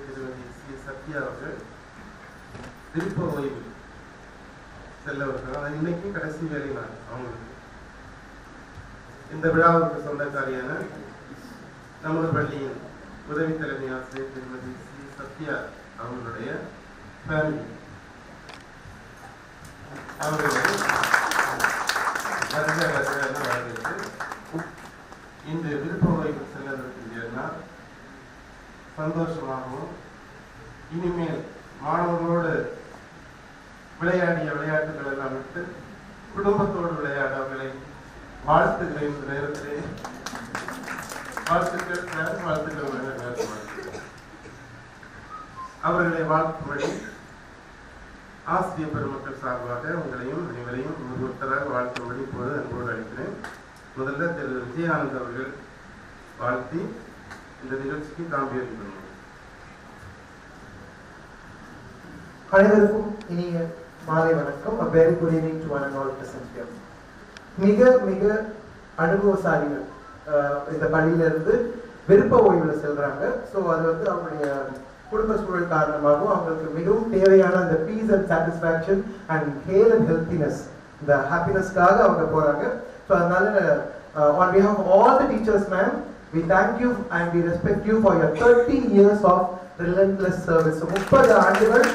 திருமதி சி சத்யா அவர்கள் விருப்ப ஓய்வு செல்ல வருகிறார் இன்னைக்கு கடைசி வேலை நாள் அவங்களுக்கு இந்த விழாவுக்கு சொந்தக்காரியான நமது பள்ளியின் உதவி தலைமை ஆசிரியர் திருமதி சி சத்யா அவங்களுடைய ஃபேமிலி அவர்களை வருக வருக என வரவேற்று இந்த விருப்ப ஓய்வு செல்லவிருக்கின்றன சந்தோஷமாகவும் இனிமேல் மாணவர்களோடு விளையாடிய விளையாட்டுகள் எல்லாம் விட்டு குடும்பத்தோடு விளையாட அவர்களை வாழ்த்துகிறேன் இந்த நேரத்திலே வாழ்த்துக்கள் சார் வாழ்த்துக்கள் உள்ள நேரத்தில் வாழ்த்துக்கள். அவர்களை வாழ்த்தும்படி ஆசிரிய பெருமக்கள் சார்பாக உங்களையும் அனைவரையும் ஒருத்தராக வாழ்த்தும்படி இப்போது அன்போடு அழைக்கிறேன் முதல்ல திரு விஜயானந்த் அவர்கள் வாழ்த்தி இந்த நிகழ்ச்சிக்கு காம்பியர் பண்ணுவோம் அனைவருக்கும் இனிய மாலை வணக்கம் a very good evening to one and all present here மிக மிக அனுபவசாலிகள் அஹ், இந்த பள்ளியில இருந்து விருப்ப ஓய்வுல செல்றாங்க ஸோ அது வந்து அவங்களுடைய குடும்ப சூழல் காரணமாகவும் அவங்களுக்கு மிகவும் தேவையான அந்த peace and satisfaction and hale and healthiness இந்த ஹாப்பினஸ்க்காக அவங்க போறாங்க ஸோ அதனால on behalf of all the teachers ma'am we thank you and we respect you for your 30 years of relentless service so முப்பது ஆண்டுகள்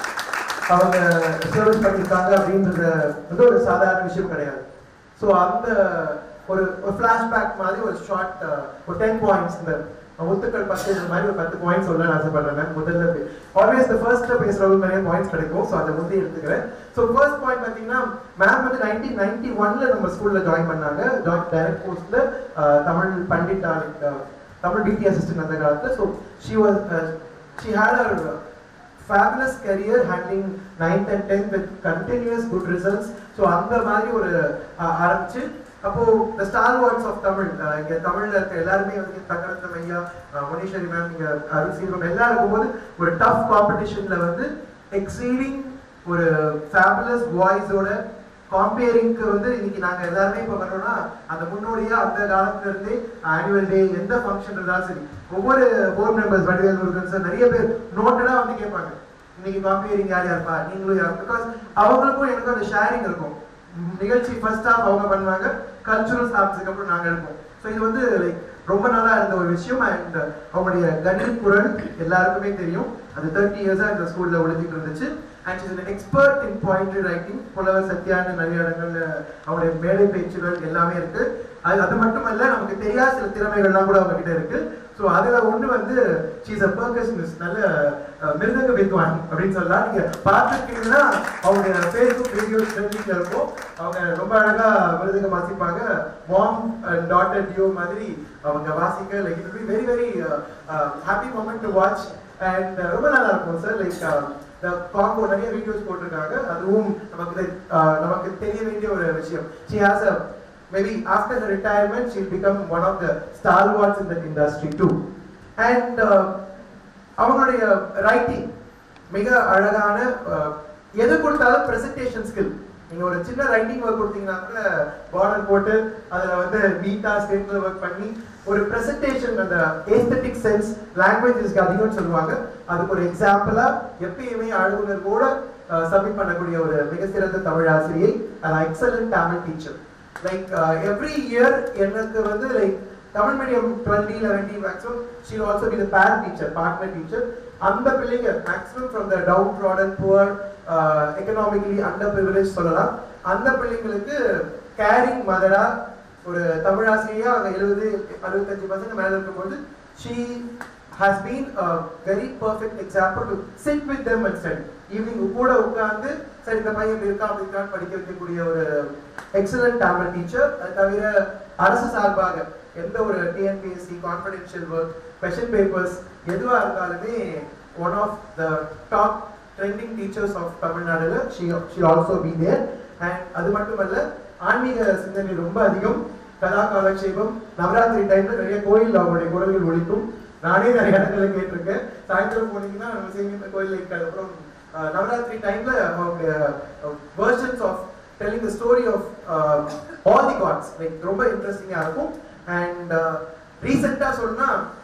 அவங்க சர்வீஸ் பண்ணியிருக்காங்க அப்படின்றது வந்து ஒரு சாதாரண விஷயம் கிடையாது ஸோ அந்த ஒரு ஒரு ஃப்ளாஷ்பேக் மாதிரி ஒரு ஷார்ட் ஒரு டென் பாயிண்ட்ஸ் இந்த முத்துக்கள் பத்து இந்த மாதிரி ஒரு பத்து பாயிண்ட்ஸ் சொல்ல ஆசைப்படுறேன் மேம் முதல்ல ஆல்வேஸ் த ஃபர்ஸ்ட் பேசுறவங்க நிறைய பாயிண்ட்ஸ் கிடைக்கும் ஸோ அதை வந்து எடுத்துக்கிறேன் ஸோ ஃபர்ஸ்ட் பாயிண்ட் பார்த்தீங்கன்னா மேம் வந்து நைன்டீன் நைன்டி ஒன்ல நம்ம ஸ்கூல்ல ஜாயின் பண்ணாங்க ஜாயின் டைரக்ட் கோர்ஸ்ல Tamil pandit ah, Tamil BT assistant அந்த காலத்துல so she was she had her fabulous career handling 9th and 10th with continuous good results so அந்த மாதிரி ஒரு அஹ், ஆரம்பிச்சு அப்போ the stalwarts of தமிழ் அஹ், இங்க தமிழ்ல இருக்க எல்லாருமே வந்து தங்கரத்னம் ஐயா அஹ், முனீஸ்வரி மேம் இங்க அருள் சீரம் எல்லாரும் இருக்கும்போது ஒரு டஃப் காம்படிஷன்ல வந்து எக்ஸீடிங் ஒரு ஃபேபுலஸ் வாய்ஸோட காம்பேரிங்க்கு வந்து இன்னைக்கு நாங்க எல்லாருமே இப்ப வர்றோம்னா அந்த முன்னோடியா அந்த காலத்துல இருந்தே ஆனுவல் டே எந்த ஃபங்க்ஷன் இருந்தாலும் சரி ஒவ்வொரு board members Vadivel Murugan sir நிறைய பேர் நோட்டடா வந்து கேட்பாங்க இன்னைக்கு காம்பேரிங் யார் யாருப்பா நீங்களும் யார் பிகாஸ் அவங்களுக்கும் எனக்கும் அந்த ஷேரிங் இருக்கும் ம், நிகழ்ச்சி ஃபர்ஸ்ட் ஹாஃப் அவங்க பண்ணுவாங்க கல்ச்சுரல் ஸ்டாப்ஸுக்கு அப்புறம் நாங்க எடுப்போம் ஸோ இது வந்து லைக் ரொம்ப நாளா இருந்த ஒரு விஷயம் அண்ட் அவங்களுடைய கணித குரல் எல்லாருக்குமே தெரியும் அது தேர்ட்டி இயர்ஸா இந்த ஸ்கூல்ல ஒழிஞ்சிட்டு இருந்துச்சு and is an expert in poetry writing புலவர் சத்யான்னு நிறைய இடங்கள்ல அவருடைய மேடை பேச்சுகள் எல்லாமே இருக்கு அது அது மட்டுமல்ல நமக்கு தெரியாத சில திறமைகள்லாம் கூட அவங்க கிட்ட இருக்கு ஸோ அதுல ஒண்ணு வந்து ஷீஸ் அ பர்கஷனிஸ்ட் நல்ல அஹ், மிருதங்க வித்வான் அப்படின்னு சொல்லலாம் நீங்க பார்த்துருக்கீங்கன்னா அவங்களுடைய ஃபேஸ்புக் வீடியோஸ் ட்ரெண்டிங்ல இருக்கும் அவங்க ரொம்ப அழகா மிருதங்க வாசிப்பாங்க மாம் அண்ட் டாட்டர் டியோ மாதிரி அவங்க வாசிக்க like it very very happy moment to watch and ரொம்ப நல்லா இருக்கும் சார் லைக் இந்த காம்போ நிறைய வீடியோஸ் போட்டிருக்காங்க அதுவும் நமக்கு தெ- அஹ், நமக்கு தெரிய வேண்டிய ஒரு விஷயம் she has a maybe after retirement she'll become one of the stalwarts in that industry too and அவங்களுடைய ரைட்டிங் மிக அழகான அஹ், எது கொடுத்தாலும் பிரசன்டேஷன் ஸ்கில் நீங்க ஒரு சின்ன ரைட்டிங் ஒர்க் கொடுத்தீங்கன்னா கூட பார்டர் போட்டு அதுல வந்து நீட்டா ஸ்டேட்மெண்ட் ஒர்க் பண்ணி ஒரு பிரசன்டேஷன் அந்த ஏஸ்தட்டிக் சென்ஸ் லாங்குவேஜஸ்க்கு அதிகம்னு சொல்லுவாங்க அதுக்கு ஒரு எக்ஸாம்பிளா எப்பயுமே அழுகுணர்வோட சப்மிட் பண்ணக்கூடிய ஒரு மிக சிறந்த தமிழ் ஆசிரியை excellent Tamil teacher like every year எனக்கு வந்து like Tamil medium twenty eleven maximum she'll also be the pair teacher partner teacher அந்த பிள்ளைங்க maximum from the downtrodden poor economically underprivileged சொல்லலாம் அந்த பிள்ளைங்களுக்கு கேரிங் மதரா ஒரு தமிழ் ஆசிரியா அங்க எழுபது அறுபத்தஞ்சு பர்சன்ட் மேல இருக்கும்போது she has been very perfect example to sit with them and study evening கூட உட்கார்ந்து சரி இந்த பையன் இப்படி இருக்கா அப்படி இருக்கான்னு படிக்க வைக்கக்கூடிய ஒரு எக்ஸலன்ட் தமிழ் டீச்சர் அது தவிர அரசு சார்பாக எந்த ஒரு TNPSC confidential work question papers எதுவா இருந்தாலுமே one of the top trending teachers of தமிழ்நாடுல she she also be there and அது மட்டுமல்ல ஆன்மீக சிந்தனை ரொம்ப அதிகம் கலா காலக்ஷேபம் நவராத்திரி டைம்ல நிறைய கோயில் அவங்களுடைய குரல்கள் ஒழிக்கும் நானே நிறைய இடத்துல கேட்டிருக்கேன் சாயந்தரம் போனீங்கன்னா நம்ம செய்ய கோயில் இருக்காது அப்புறம் அஹ், நவராத்திரி டைம்ல அவங்களுடைய versions of telling the story of all the gods like ரொம்ப இன்ட்ரெஸ்டிங்கா இருக்கும் அண்ட் ரீசெண்டா சொன்னா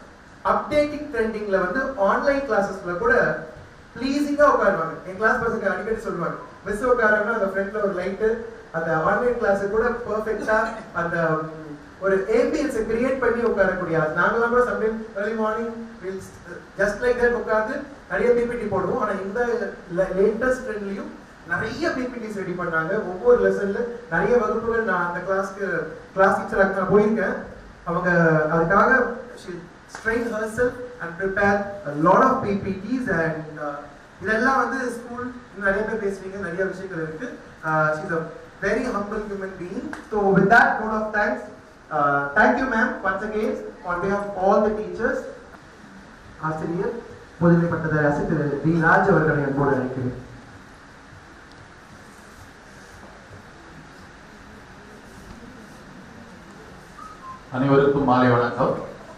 அப்டேட்டிங் ட்ரெண்டிங்ல வந்து ஆன்லைன் கிளாஸஸ்ல கூட ப்ளீஸிங்கா உட்காருவாங்க என் கிளாஸ் பசங்க அடிக்கடி சொல்லுவாங்க மிஸ் உட்காராங்கன்னா அந்த ஃப்ரண்ட்ல ஒரு லைட்டு அந்த ஆன்லைன் கிளாஸ் கூட பெர்ஃபெக்ட்டா அந்த ம், ஒரு ஏபிஎன்ஸை கிரியேட் பண்ணி உட்காரக்கூடிய ஆள். நாங்கெல்லாம் கூட sometime early morning just like that உட்கார்ந்து நிறைய பிபிடி போடுவோம் ஆனா இந்த லேட்டஸ்ட் ட்ரெண்ட்லயும் நிறைய பிபிடிஸ் ரெடி பண்ணாங்க ஒவ்வொரு லெசன்ல நிறைய வகுப்புகள் நான் அந்த கிளாஸ்க்கு கிளாஸ் டீச்சராக நான் போயிருக்கேன் அவங்க அதுக்காக strain herself and prepare lot of PPTs and இதெல்லாம் வந்து ஸ்கூல் நிறைய பேர் பேசுறீங்க நிறைய விஷயங்கள் இருக்கு she's a very humble human being so with that note of thanks thank you ma'am once again on behalf all the teachers ஆசிரியர் முதுகலை பட்டதாரி ஆசிரியர் திரு டி ராஜ் அவர்களை அன்போடு அழைக்கிறேன் அனைவருக்கும் மாலை வணக்கம்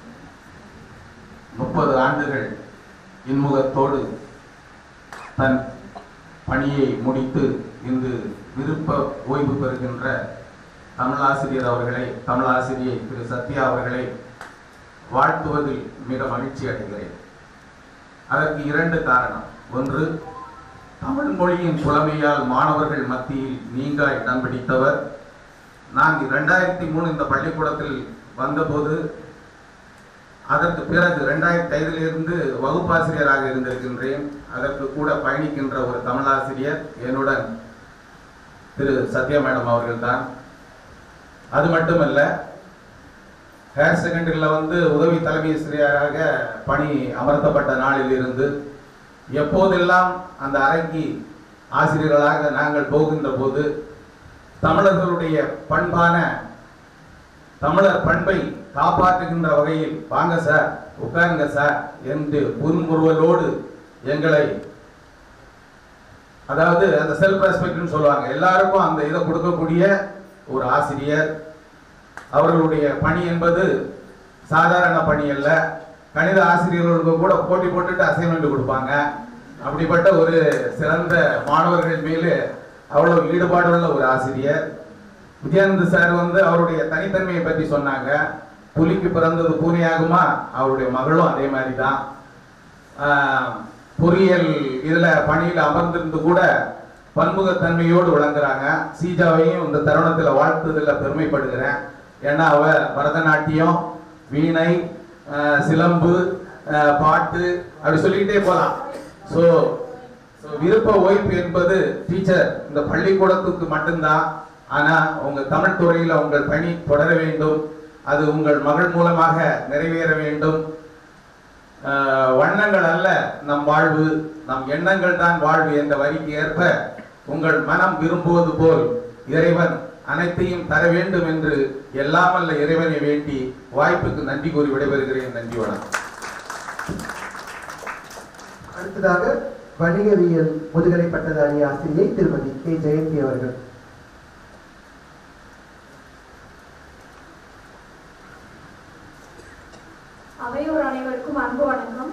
முப்பது ஆண்டுகள் இன்முகத்தோடு தன் பணியை முடித்து இன்று விருப்ப ஓய்வு பெறுகின்ற தமிழாசிரியர் அவர்களை தமிழாசிரியை திரு சத்யா அவர்களை வாழ்த்துவதில் மிக மகிழ்ச்சி அடைகிறேன் அதற்கு இரண்டு காரணம் ஒன்று தமிழ் மொழியின் புலமையால் மாணவர்கள் மத்தியில் நீங்கா இடம் பிடித்தவர் நான் இரண்டாயிரத்தி மூணு இந்த பள்ளிக்கூடத்தில் வந்தபோது அதற்கு பிறகு இரண்டாயிரத்தி ஐந்திலிருந்து வகுப்பாசிரியராக இருந்திருக்கின்றேன் அதற்கு கூட பயணிக்கின்ற ஒரு தமிழாசிரியர் என்னுடன் திரு சத்யா மேடம் அவர்கள்தான் அது மட்டுமல்ல ஹையர் செகண்டரியில் வந்து உதவி தலைமை ஆசிரியராக பணி அமர்த்தப்பட்ட நாளில் இருந்து எப்போதெல்லாம் அந்த அறைக்கு ஆசிரியர்களாக நாங்கள் போகின்ற போது தமிழர்களுடைய பண்பான தமிழர் பண்பை காப்பாற்றுகின்ற வகையில் வாங்க சார் உட்காருங்க சார் என்று புன்முறுவலோடு எங்களை அதாவது அந்த செல்ஃப் ரெஸ்பெக்ட்னு சொல்லுவாங்க எல்லாருக்கும் அந்த இதை கொடுக்கக்கூடிய ஒரு ஆசிரியர் அவர்களுடைய பணி என்பது சாதாரண பணி அல்ல கணித ஆசிரியர்களுக்கு கூட போட்டி போட்டுட்டு அசைன்மெண்ட் கொடுப்பாங்க அப்படிப்பட்ட ஒரு சிறந்த மாணவர்கள் மேலே அவ்வளவு ஈடுபாடுள்ள ஒரு ஆசிரியர் விஜயானந்த சார் வந்து அவருடைய தனித்தன்மையை பற்றி சொன்னாங்க புலிக்கு பிறந்தது பூனையாகுமா அவருடைய மகளும் அதே மாதிரி தான் ஆஹ், பொறியியல் இதுல பணியில் அமர்ந்திருந்து கூட பன்முகத்தன்மையோடு விளங்குறாங்க சீஜாவையும் இந்த தருணத்துல வாழ்த்துதல பெருமைப்படுகிறேன் ஏன்னா அவ பரதநாட்டியம் வீணை ஆஹ், சிலம்பு ஆஹ், பாட்டு அப்படி சொல்லிக்கிட்டே போலாம் ஸோ ஸோ விருப்ப ஓய்வு என்பது டீச்சர் இந்த பள்ளிக்கூடத்துக்கு மட்டும்தான் ஆனா உங்க தமிழ் துறையில உங்கள் பணி தொடர வேண்டும் அது உங்கள் மகள் மூலமாக நிறைவேற வேண்டும் ஆஹ், வண்ணங்கள் அல்ல நம் வாழ்வு நம் எண்ணங்கள் தான் வாழ்வு என்ற வரிக்கு ஏற்ப உங்கள் மனம் விரும்புவது போல் இறைவன் அனைத்தையும் தர வேண்டும் என்று எல்லாமல்ல இறைவனை வேண்டி வாய்ப்புக்கு நன்றி கூறி விடைபெறுகிறேன் நன்றி வணக்கம் அடுத்ததாக வணிகவியல் முதுகலை பட்டதாரி ஆசிரியை திருமதி கே ஜெயந்தி அவர்கள் அவையோர் அனைவருக்கும் அன்பு வணக்கம்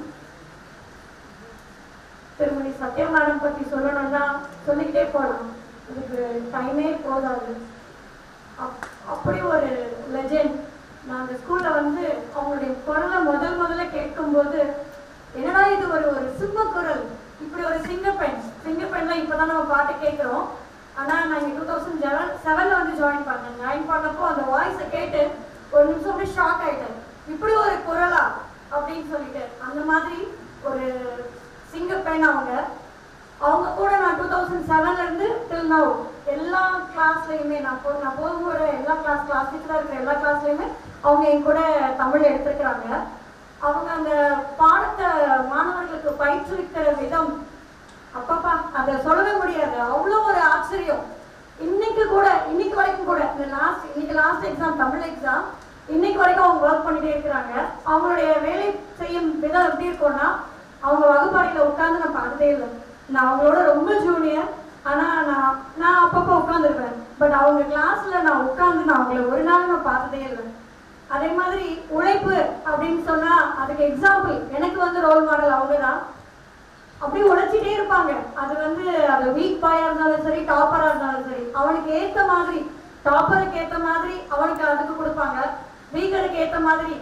திருமதி சத்யா மேடம் பத்தி சொல்லணும்னா சொல்லிக்கிட்டே போகலாம் இதுக்கு டைமே போதாது அப்- அப்படி ஒரு லெஜெண்ட் நான் அந்த ஸ்கூல்ல வந்து அவங்களுடைய குரலை முதல் முதல்ல கேட்கும்போது என்னடா இது ஒரு ஒரு சிம்ம குரல் இப்படி ஒரு சிங்கப்பெண் சிங்கப்பெண்லாம் இப்பதான் நம்ம பாட்டு கேட்கிறோம் ஆனா நான் டூ தௌசண்ட் செவன் செவன்ல வந்து ஜாயின் பண்ணேன் ஜாயின் பண்ணப்போ அந்த வாய்ஸை கேட்டு ஒரு நிமிஷம் அப்படியே ஷாக் ஆயிட்டேன் இப்படி ஒரு குரலா அப்படின்னு சொல்லிட்டு அந்த மாதிரி ஒரு சிங்கப்பெண் அவங்க அவங்க கூட நான் டூ தௌசண்ட் செவன்ல இருந்து டில் நவ் எல்லா கிளாஸ்லயுமே நான் போ நான் போகிற எல்லா கிளாஸ் கிளாஸ் டீச்சரா இருக்கிற எல்லா கிளாஸ்லயுமே அவங்க என் கூட தமிழ் எடுத்திருக்கிறாங்க அவங்க அந்த பாடத்தை மாணவர்களுக்கு பயிற்றுவிக்கிற விதம் அப்பப்பா அதை சொல்லவே முடியாது அவ்வளோ ஒரு ஆச்சரியம் இன்னைக்கு கூட இன்னைக்கு வரைக்கும் கூட இந்த லாஸ்ட் இன்னைக்கு லாஸ்ட் எக்ஸாம் தமிழ் எக்ஸாம் இன்னைக்கு வரைக்கும் அவங்க ஒர்க் பண்ணிட்டே இருக்கிறாங்க அவங்களுடைய வேலை செய்யும் விதம் எப்படி இருக்கும்னா அவங்க வகுப்பறையில உட்கார்ந்து நான் பார்த்ததே இல்லை நான் அவங்களோட ரொம்ப ஜூனியர் ஆனா நான் நான் அப்பப்போ உட்காந்துருப்பேன் பட் அவங்க கிளாஸ்ல நான் உட்கார்ந்து நான் அவங்கள ஒரு நாள் நான் பார்த்ததே இல்லை அதே மாதிரி உழைப்பு அப்படின்னு சொன்னா அதுக்கு எக்ஸாம்பிள் எனக்கு வந்து ரோல் மாடல் அவங்க தான் அப்படியே உழைச்சிட்டே இருப்பாங்க அது வந்து அது வீக் பாயா இருந்தாலும் சரி டாப்பரா இருந்தாலும் சரி அவனுக்கு ஏத்த மாதிரி டாப்பருக்கு ஏத்த மாதிரி அவனுக்கு அதுக்கு கொடுப்பாங்க வீக்கருக்கு ஏத்த மாதிரி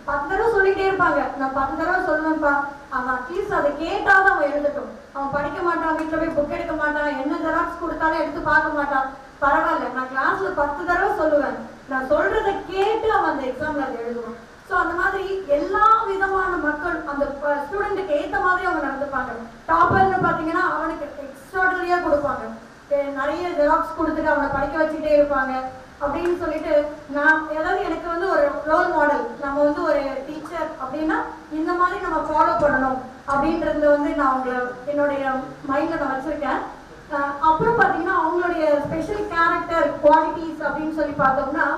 பத்து தடவை சொல்லிட்டே இருப்பாங்க நான் பத்து தடவை சொல்லுவேன்ப்பா அவன் அட்லீஸ்ட் அதை கேட்டாவது அவன் எழுதட்டும் அவன் படிக்க மாட்டான் வீட்டுல போய் புக் எடுக்க மாட்டான் என்ன ஜெராக்ஸ் கொடுத்தாலும் எடுத்து பார்க்க மாட்டான் பரவாயில்ல நான் கிளாஸ்ல பத்து தடவை சொல்லுவேன் நான் சொல்றதை கேட்டு அவன் அந்த எக்ஸாம்ல அதை எழுதுவான் ஸோ அந்த மாதிரி எல்லா விதமான மக்கள் அந்த ஸ்டூடெண்ட்டுக்கு ஏத்த மாதிரி அவங்க நடந்துப்பாங்க டாப்பர்னு பார்த்தீங்கன்னா அவனுக்கு எக்ஸ்ட்ராடனரியாக கொடுப்பாங்க எ- நிறைய ஜெராக்ஸ் கொடுத்துட்டு அவனை படிக்க வச்சுட்டே இருப்பாங்க அப்படின்னு சொல்லிட்டு நான் ஏதாவது எனக்கு வந்து ஒரு ரோல் மாடல் நம்ம வந்து ஒரு டீச்சர் அப்படின்னா இந்த மாதிரி நம்ம ஃபாலோ பண்ணணும் அப்படின்றதுல வந்து நான் உங்களை என்னுடைய மைண்ட்ல நான் வச்சிருக்கேன் அஹ் அப்புறம் பார்த்தீங்கன்னா அவங்களுடைய ஸ்பெஷல் கேரக்டர் குவாலிட்டிஸ் அப்படின்னு சொல்லி பார்த்தோம்னா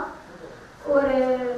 ஒரு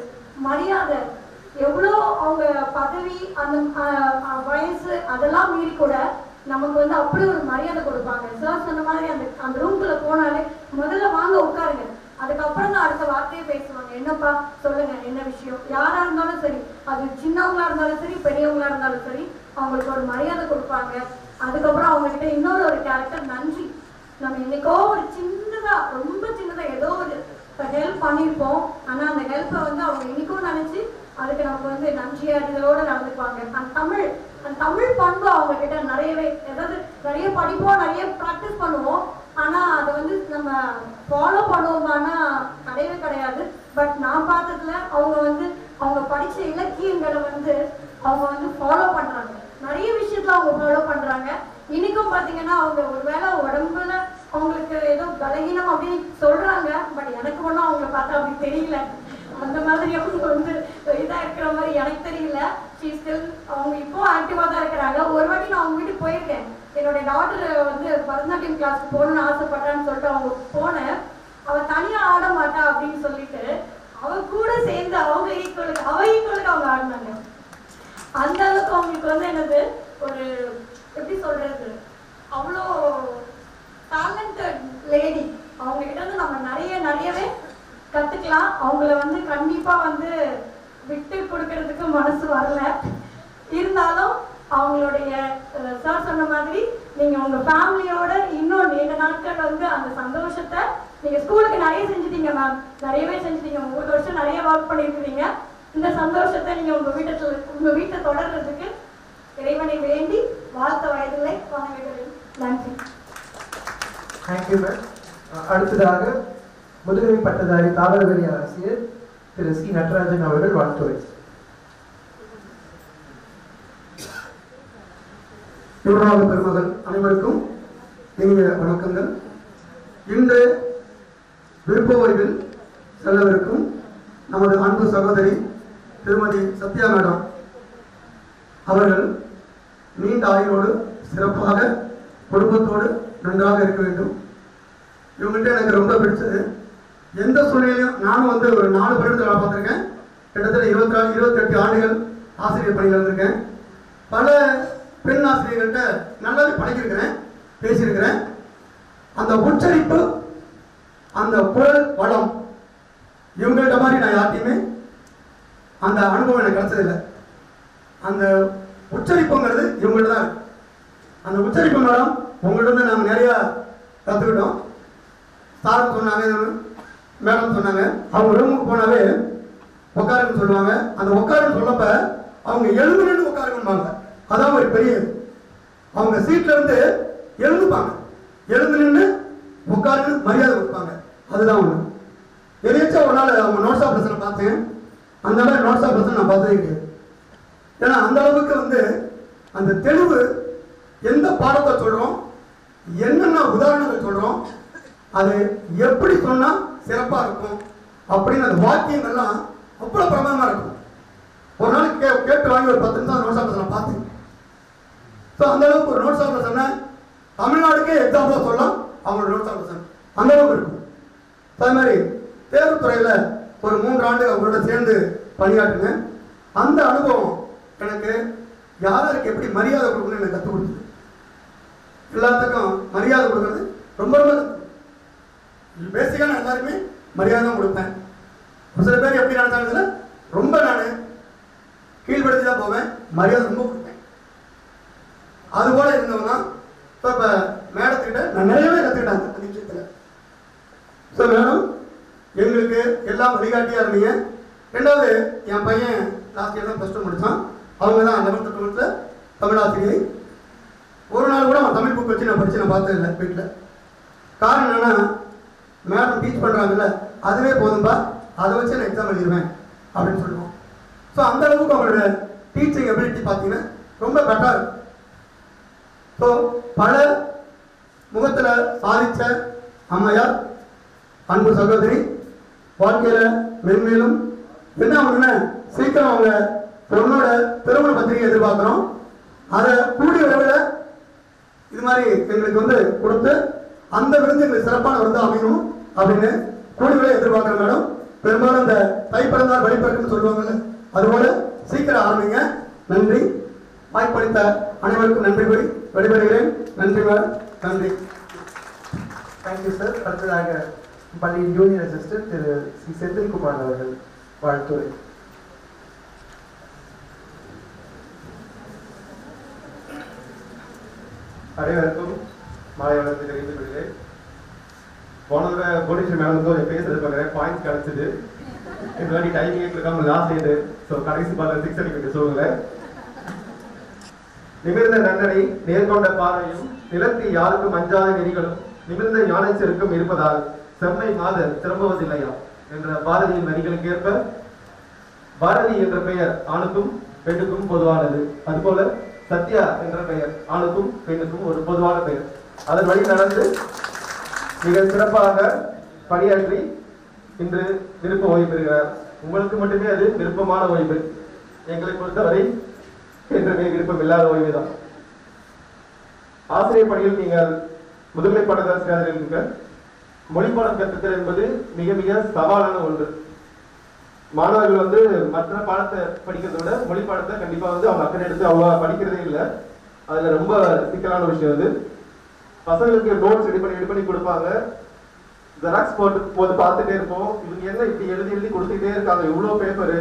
மரியாதை எவ்வளோ அவங்க பதவி அந்த ஆஹ், ஆஹ், வயசு அதெல்லாம் மீறி கூட நமக்கு வந்து அப்படி ஒரு மரியாதை கொடுப்பாங்க சார் சொன்ன மாதிரி அந்த அந்த ரூம்குள்ள போனாலே முதல்ல வாங்க உட்காருங்க அதுக்கப்புறம் தான் அடுத்த வார்த்தையை பேசுவாங்க என்னப்பா சொல்லுங்க என்ன விஷயம் யாரா இருந்தாலும் சரி அது சின்னவங்களா இருந்தாலும் சரி பெரியவங்களா இருந்தாலும் சரி அவங்களுக்கு ஒரு மரியாதை கொடுப்பாங்க அதுக்கப்புறம் அவங்க கிட்ட இன்னொரு ஒரு கேரக்டர் நன்றி நம்ம என்னைக்கோ ஒரு சின்னதா ரொம்ப சின்னதா ஏதோ ஒரு ஹெல்ப் பண்ணியிருப்போம் ஆனா அந்த ஹெல்ப்பை வந்து அவங்க இன்னைக்கும் நினைச்சு அதுக்கு நமக்கு வந்து நன்றி அறிதலோட நடந்துக்குவாங்க அந்த தமிழ் அந்த தமிழ் பண்பு அவங்க கிட்ட நிறையவே ஏதாவது நிறைய படிப்போம் நிறைய ப்ராக்டிஸ் பண்ணுவோம் ஆனா அதை வந்து நம்ம ஃபாலோ பண்ணுவோமானா கிடையவே கிடையாது பட் நான் பார்த்ததுல அவங்க வந்து அவங்க படிச்ச இலக்கியங்களை வந்து அவங்க வந்து ஃபாலோ பண்றாங்க நிறைய விஷயத்துல அவங்க ஃபாலோ பண்றாங்க இன்னைக்கும் பாத்தீங்கன்னா அவங்க ஒருவேளை உடம்புல அவங்களுக்கு ஏதோ பலகீனம் அப்படின்னு சொல்றாங்க பட் எனக்கு ஒன்றும் அவங்கள பார்த்தா அப்படி தெரியல அந்த மாதிரி அவங்க வந்து இதா இருக்கிற மாதிரி எனக்கு தெரியல ஷீ ஸ்டில் அவங்க இப்போ ஆக்டிவா தான் இருக்கிறாங்க ஒரு வாட்டி நான் அவங்க வீட்டுக்கு போயிருக்கேன் என்னுடைய டாக்டர் வந்து பரதநாட்டியம் கிளாஸ்க்கு போகணும்னு ஆசைப்பட்டான்னு சொல்லிட்டு அவங்க போனேன் அவ தனியா ஆட மாட்டா அப்படின்னு சொல்லிட்டு அவ கூட சேர்ந்து அவங்க ஈக்குவலுக்கு அவ ஈக்குவலுக்கு அவங்க ஆடினாங்க அந்த அளவுக்கு அவங்களுக்கு வந்து என்னது ஒரு எப்படி சொல்றது அவ்வளோ டேலண்டட் லேடி அவங்க கிட்ட இருந்து நம்ம நிறைய நிறையவே கத்துக்கலாம் அவங்கள வந்து கண்டிப்பா வந்து விட்டு கொடுக்கறதுக்கு மனசு வரல இருந்தாலும் அவங்களுடைய சார் சொன்ன மாதிரி நீங்க உங்க ஃபேமிலியோட இன்னும் நீண்ட நாட்கள் வந்து அந்த சந்தோஷத்தை நீங்க ஸ்கூலுக்கு நிறைய செஞ்சுட்டீங்க மேம் நிறையவே செஞ்சுட்டீங்க மூணு வருஷம் நிறைய ஒர்க் பண்ணியிருக்கிறீங்க இந்த சந்தோஷத்தை நீங்க உங்க வீட்டுல உங்க வீட்டை தொடர்றதுக்கு இறைவனை வேண்டி வாழ்த்த வயதில்லை வணங்குகிறேன் நன்றி தேங்க்யூ மேம் அடுத்ததாக முதுகலை பட்டதாரி தாவரவியல் ஆசிரியர் திரு சி நடராஜன் அவர்கள் வாழ்த்துறை யுவராக பெருமகள் அனைவருக்கும் இனிய வணக்கங்கள் இன்று விருப்ப ஓய்வில் செல்லவிருக்கும் நமது அன்பு சகோதரி திருமதி சத்யா மேடம் அவர்கள் நீண்ட ஆயுளோடு சிறப்பாக குடும்பத்தோடு நன்றாக இருக்க வேண்டும் இவங்கள்ட்ட எனக்கு ரொம்ப பிடிச்சது எந்த சூழ்நிலையும் நானும் வந்து ஒரு நாலு வருடத்தில் வேலை பார்த்துருக்கேன் கிட்டத்தட்ட இருபத்தி நாலு இருபத்தெட்டு ஆண்டுகள் ஆசிரியர் பணியில் இருந்திருக்கேன் பல பெண் ஆசிரியர்கள்ட்ட நல்லாவே பழகியிருக்கிறேன் பேசியிருக்கிறேன் அந்த உச்சரிப்பு அந்த குரல் வளம் இவங்கள்ட்ட மாதிரி நான் யார்ட்டையுமே அந்த அனுபவம் எனக்கு கிடைச்சதில்லை அந்த உச்சரிப்புங்கிறது இவங்கள்ட்ட தான் இருக்கு அந்த உச்சரிப்பு மேடம் உங்கள்ட்ட இருந்து நாங்கள் நிறையா கற்றுக்கிட்டோம் சார் சொன்னாங்க மேடம் சொன்னாங்க அவங்க ரூமுக்கு போனாவே உட்காருன்னு சொல்லுவாங்க அந்த உட்காருன்னு சொல்லப்ப அவங்க எழுந்து நின்று உட்காருங்கம்பாங்க அதான் ஒரு பெரிய இது. அவங்க சீட்ல இருந்து எழுந்துப்பாங்க எழுந்து நின்று உட்காருன்னு மரியாதை கொடுப்பாங்க அதுதான் ஒண்ணு எதாச்சும் ஒரு நாள் அவங்க நோட்ஸ் ஆஃப் பிரச்சனை பார்த்தேன் அந்த மாதிரி நோட்ஸ் ஆஃப் பிரச்சனை நான் பார்த்ததே கிடையாது ஏன்னா அந்த அளவுக்கு வந்து அந்த தெளிவு எந்த பாடத்தை சொல்றோம் என்னென்ன உதாரணங்கள் சொல்றோம் அது எப்படி சொன்னா சிறப்பா இருக்கும் அப்படின்னு அந்த வாக்கியங்கள்லாம் அவ்வளவு பிரபலமா இருக்கும் ஒரு நாளைக்கு கே கேட்டு வாங்கி ஒரு பத்து நிமிஷம் நோட்ஸ் ஆஃப் நான் பார்த்தேன் ஸோ அந்த அளவுக்கு ஒரு நோட்ஸ் ஆஃப் சொன்னேன் தமிழ்நாடுக்கே எக்ஸாம்பிளாக சொல்லலாம் அவங்களோட நோட்ஸ் ஆஃப் சொன்னேன் அந்த அளவுக்கு இருக்கும் So, அதே மாதிரி தேர்வுத்துறையில் ஒரு மூன்று ஆண்டு அவங்களோட சேர்ந்து பணியாற்றுனேன் அந்த அனுபவம் எனக்கு யாருக்கு எப்படி மரியாதை கொடுக்கணும்னு எனக்கு கற்றுக் கொடுத்தது எல்லாத்துக்கும் மரியாதை கொடுக்கறது ரொம்ப ரொம்ப பேசிக்காக நான் எல்லாருக்குமே மரியாதை தான் கொடுப்பேன் ஒரு சில பேர் எப்படி நினைச்சாங்க ரொம்ப நான் கீழ்படுத்தி தான் போவேன் மரியாதை ரொம்ப கொடுப்பேன் அது போல இருந்தவங்க இப்போ இப்போ மேடத்துக்கிட்ட நான் நிறையவே கற்றுக்கிட்டேன் அந்த விஷயத்தில் ஸோ மேடம் எங்களுக்கு எல்லாம் வழிகாட்டியாக இருந்தீங்க ரெண்டாவது என் பையன் லாஸ்ட் இயர் தான் ப்ளஸ் டூ முடித்தான் அவங்க தான் லெவன்த்து டுவெல்த்தில் தமிழ் ஆசிரியை ஒரு நாள் கூட அவன் தமிழ் புக் வச்சு நான் படித்து நான் பார்த்தது இல்லை வீட்டில் காரணம் என்னன்னா மேடம் டீச் பண்ணுறாங்கல்ல அதுவே போதும்பா அதை வச்சு நான் எக்ஸாம் எழுதிடுவேன் அப்படின்னு சொல்லுவோம் ஸோ அந்த அளவுக்கு அவங்களோட டீச்சிங் எபிலிட்டி பார்த்தீங்கன்னா ரொம்ப பெட்டர் ஸோ பல முகத்தில் சாதித்த அம்மையார் அன்பு சகோதரி வாழ்க்கையில் மென்மேலும் என்ன ஒன்று சீக்கிரம் அவங்க பொண்ணோட திருமண பத்திரிகை எதிர்பார்க்குறோம் அதை கூடிய விரைவில் இது மாதிரி எங்களுக்கு வந்து கொடுத்து அந்த விருந்து எங்களுக்கு சிறப்பான விருந்து அமையணும் அப்படின்னு கூடிய எதிர்பார்க்குற மேடம் பெரும்பாலும் இந்த தை பிறந்தால் வழிபிறக்குன்னு சொல்லுவாங்கல்ல அதுபோல சீக்கிரம் ஆரம்பிங்க நன்றி வாய்ப்பளித்த அனைவருக்கும் நன்றி கூறி விடைபெறுகிறேன் நன்றி மேடம் நன்றி தேங்க்யூ சார் அடுத்ததாக பள்ளியின் யூனியன் அசிஸ்டன்ட் திரு சி செந்தில்குமார் அவர்கள் வாழ்த்துறை அனைவருக்கும் மாலை வணக்கத்தை தெரிவித்துக் கொள்கிறேன் போன தடவை போலீஸ் மேடம் வந்து ஒரு பேசுறது நிறைய பாயிண்ட் கிடைச்சது இந்த வாட்டி டைமிங் இருக்காம லாஸ்ட் இது ஸோ கடைசி பால் சிக்ஸ் அடிக்க வேண்டிய சூழ்நிலை நிமிர்ந்த நன்னடை நேர்கொண்ட பார்வையும் நிலத்தில் யாருக்கும் அஞ்சாத நெறிகளும் நிமிர்ந்த யானை செருக்கும் இருப்பதால் செம்மை மாதர் திரும்புவதில்லையா என்ற பாரதியின் வரிகளுக்கு ஏற்ப பாரதி என்ற பெயர் ஆணுக்கும் பெண்ணுக்கும் பொதுவானது அதுபோல சத்யா என்ற பெயர் ஆணுக்கும் பெண்ணுக்கும் ஒரு பொதுவான பெயர் அதன் வழி நடந்து மிக சிறப்பாக பணியாற்றி இன்று விருப்ப ஓய்வு பெறுகிறார் உங்களுக்கு மட்டுமே அது விருப்பமான ஓய்வு எங்களை பொறுத்தவரை என்றுமே விருப்பம் இல்லாத ஓய்வுதான் ஆசிரியர் பணியில் நீங்கள் முதுகலை பாடதாசிரியர் இருக்க மொழிப்பாடம் கற்பித்தல் என்பது மிக மிக சவாலான ஒன்று மாணவர்கள் வந்து மற்ற பாடத்தை படிக்கிறத விட மொழி பாடத்தை கண்டிப்பா வந்து அவங்க அக்கறை எடுத்து அவ்வளவா படிக்கிறதே இல்லை அதுல ரொம்ப சிக்கலான விஷயம் அது பசங்களுக்கு நோட்ஸ் ரெடி பண்ணி ரெடி பண்ணி கொடுப்பாங்க ஜெராக்ஸ் போட்டு போட்டு பார்த்துட்டே இருப்போம் இவங்க என்ன இப்படி எழுதி எழுதி கொடுத்துக்கிட்டே இருக்காங்க இவ்வளோ பேப்பரு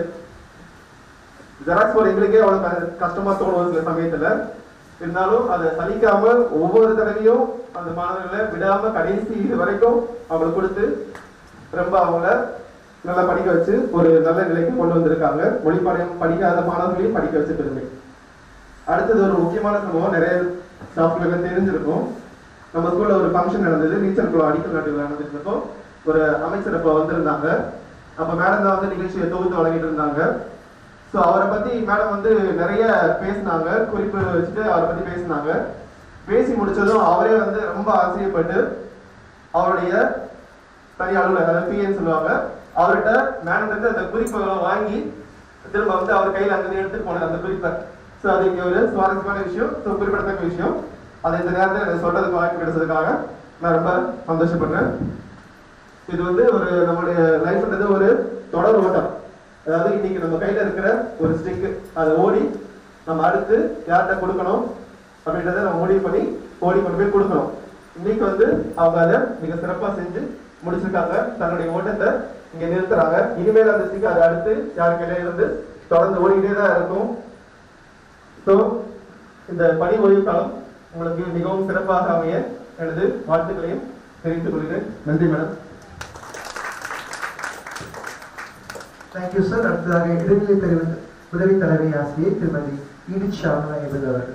ஜெராக்ஸ் போட எங்களுக்கே அவ்வளோ க- கஷ்டமா தோணும் சில சமயத்துல இருந்தாலும் அதை சலிக்காம ஒவ்வொரு தடவையும் அந்த மாணவர்களை விடாம கடைசி இது வரைக்கும் அவங்களுக்கு கொடுத்து ரொம்ப அவங்கள நல்லா படிக்க வச்சு ஒரு நல்ல நிலைக்கு கொண்டு வந்திருக்காங்க மொழிப்பாடம் படிக்காத மாணவர்களையும் படிக்க வச்சு பெருமை அடுத்தது ஒரு முக்கியமான சம்பவம் நிறைய ஸ்டாஃப்களுக்கு தெரிஞ்சிருக்கும் நம்ம ஸ்கூல்ல ஒரு ஃபங்க்ஷன் நடந்தது நீச்சல் குளம் அடிக்கல் நாட்டு விழா நடந்துருந்தப்போ ஒரு அமைச்சர் அப்போ வந்திருந்தாங்க அப்ப மேடம் தான் வந்து நிகழ்ச்சியை தொகுத்து வழங்கிட்டு இருந்தாங்க ஸோ அவரை பத்தி மேடம் வந்து நிறைய பேசினாங்க குறிப்பு வச்சுட்டு அவரை பத்தி பேசினாங்க பேசி முடிச்சதும் அவரே வந்து ரொம்ப ஆச்சரியப்பட்டு அவருடைய தனி அலுவலர் அதாவது பிஏன்னு சொல்லுவாங்க அவர்கிட்ட மேடம் இருந்து அந்த குறிப்புகளை வாங்கி திரும்ப வந்து அவர் கையில அந்த எடுத்துட்டு போனார் அந்த குறிப்பை ஸோ அது இங்க ஒரு சுவாரஸ்யமான விஷயம் ஸோ குறிப்பிடத்தக்க விஷயம் அதை இந்த நேரத்தில் எனக்கு சொல்றதுக்கு வாய்ப்பு கிடைச்சதுக்காக நான் ரொம்ப சந்தோஷப்படுறேன் இது வந்து ஒரு நம்மளுடைய லைஃப்ன்றது ஒரு தொடர் ஓட்டம் அதாவது இன்னைக்கு நம்ம கையில இருக்கிற ஒரு ஸ்டிக் அதை ஓடி நம்ம அடுத்து யார்கிட்ட கொடுக்கணும் அப்படின்றத நம்ம முடிவு பண்ணி ஓடி கொண்டு போய் கொடுக்கணும் இன்னைக்கு வந்து அவங்க அதை மிக சிறப்பா செஞ்சு முடிச்சிருக்காங்க தன்னுடைய ஓட்டத்தை இங்க நிறுத்துறாங்க இனிமேல் அந்த ஸ்டிக் அதை அடுத்து யார் கையில இருந்து தொடர்ந்து ஓடிக்கிட்டே தான் இருக்கும் ஸோ இந்த பணி ஓய்வு காலம் உங்களுக்கு மிகவும் சிறப்பாக அமைய எனது வாழ்த்துக்களையும் தெரிவித்துக் கொள்கிறேன் நன்றி மேடம் தேங்க்யூ சார் அடுத்ததாக இடைநிலை பிரிவு உதவி தலைமை ஆசிரியர் திருமதி ஈடித் ஷாமலா என்பது அவர்கள்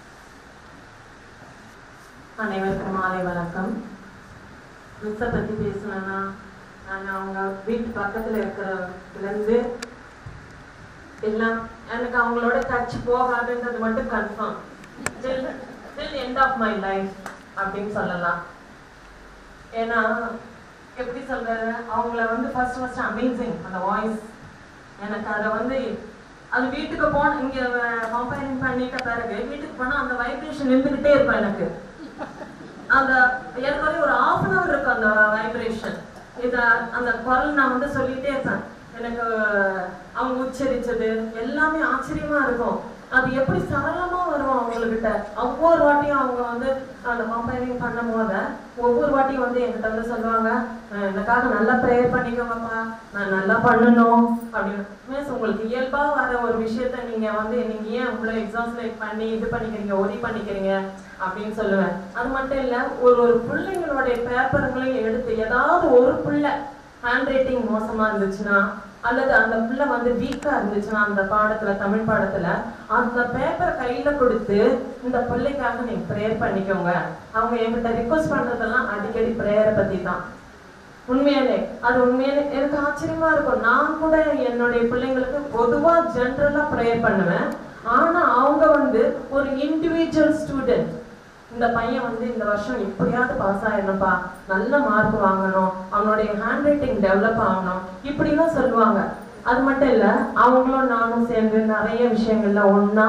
அனைவருக்கும் மாலை வணக்கம் மிஸ்ஸை பற்றி பேசணும்னா நான் அவங்க வீட்டு பக்கத்தில் இருக்கிறதுலேருந்து எல்லாம் எனக்கு அவங்களோட டச் போகாதுன்றது மட்டும் confirm till till end of my life அப்படின்னு சொல்லலாம் ஏன்னா எப்படி சொல்றது அவங்கள வந்து ஃபர்ஸ்ட் ஃபர்ஸ்ட் அமேசிங் அந்த வாய்ஸ் எனக்கு அதை வந்து அது வீட்டுக்கு போன இங்க கம்பேரிங் பண்ணிட்ட பிறகு வீட்டுக்கு போனா அந்த வைப்ரேஷன் இருந்துகிட்டே இருக்கும் எனக்கு அந்த ஏற்கனவே ஒரு half அன் hour இருக்கும் அந்த வைப்ரேஷன் இத அந்த குரல் நான் வந்து சொல்லிட்டே இருப்பேன் எனக்கு அவங்க உச்சரிச்சது எல்லாமே ஆச்சரியமா இருக்கும் அது எப்படி சரளமா வரும் அவங்கக்கிட்ட ஒவ்வொரு வாட்டியும் அவங்க வந்து அந்த கம்பேரிங் பண்ணும் போது ஒவ்வொரு வாட்டியும் வந்து என்கிட்ட வந்து சொல்லுவாங்க "அஹ் எனக்காக நல்லா ப்ரேயர் பண்ணிக்கோங்கப்பா நான் நல்லா பண்ணணும் அப்படின்னு மீன்ஸ் உங்களுக்கு இயல்பா வர ஒரு விஷயத்த நீங்க வந்து நீங்க ஏன் இவ்வளவு எக்ஸாஸ்லேட் பண்ணி இது பண்ணிக்கிறீங்க ஒரி பண்ணிக்கிறீங்க அப்படின்னு சொல்லுவேன் அது மட்டும் இல்ல ஒரு ஒரு பிள்ளைங்களுடைய பேப்பர்களையும் எடுத்து ஏதாவது ஒரு பிள்ளை ஹேண்ட் ரைட்டிங் மோசமா இருந்துச்சுன்னா அல்லது அந்த பிள்ளை வந்து வீக்கா இருந்துச்சுன்னா அந்த பாடத்துல தமிழ் பாடத்துல அந்த பேப்பர் கையில கொடுத்து இந்த பிள்ளைக்காக நீங்க ப்ரேயர் பண்ணிக்கோங்க அவங்க என்கிட்ட ரிக்வஸ்ட் பண்றதெல்லாம் அடிக்கடி ப்ரேயரை பத்தி தான் உண்மையாலே அது உண்மையாலே எனக்கு ஆச்சரியமா இருக்கும் நான் கூட என்னுடைய பிள்ளைங்களுக்கு பொதுவா ஜென்ரலா ப்ரேயர் பண்ணுவேன் ஆனா அவங்க வந்து ஒரு இண்டிவிஜுவல் ஸ்டூடெண்ட் இந்த பையன் வந்து இந்த வருஷம் எப்படியாவது பாஸ் ஆயிடணும்ப்பா நல்ல மார்க் வாங்கணும் அவனுடைய ஹேண்ட் ரைட்டிங் டெவலப் ஆகணும் இப்படிலாம் சொல்லுவாங்க அது மட்டும் இல்ல அவங்களும் நானும் சேர்ந்து நிறைய விஷயங்கள்ல ஒண்ணா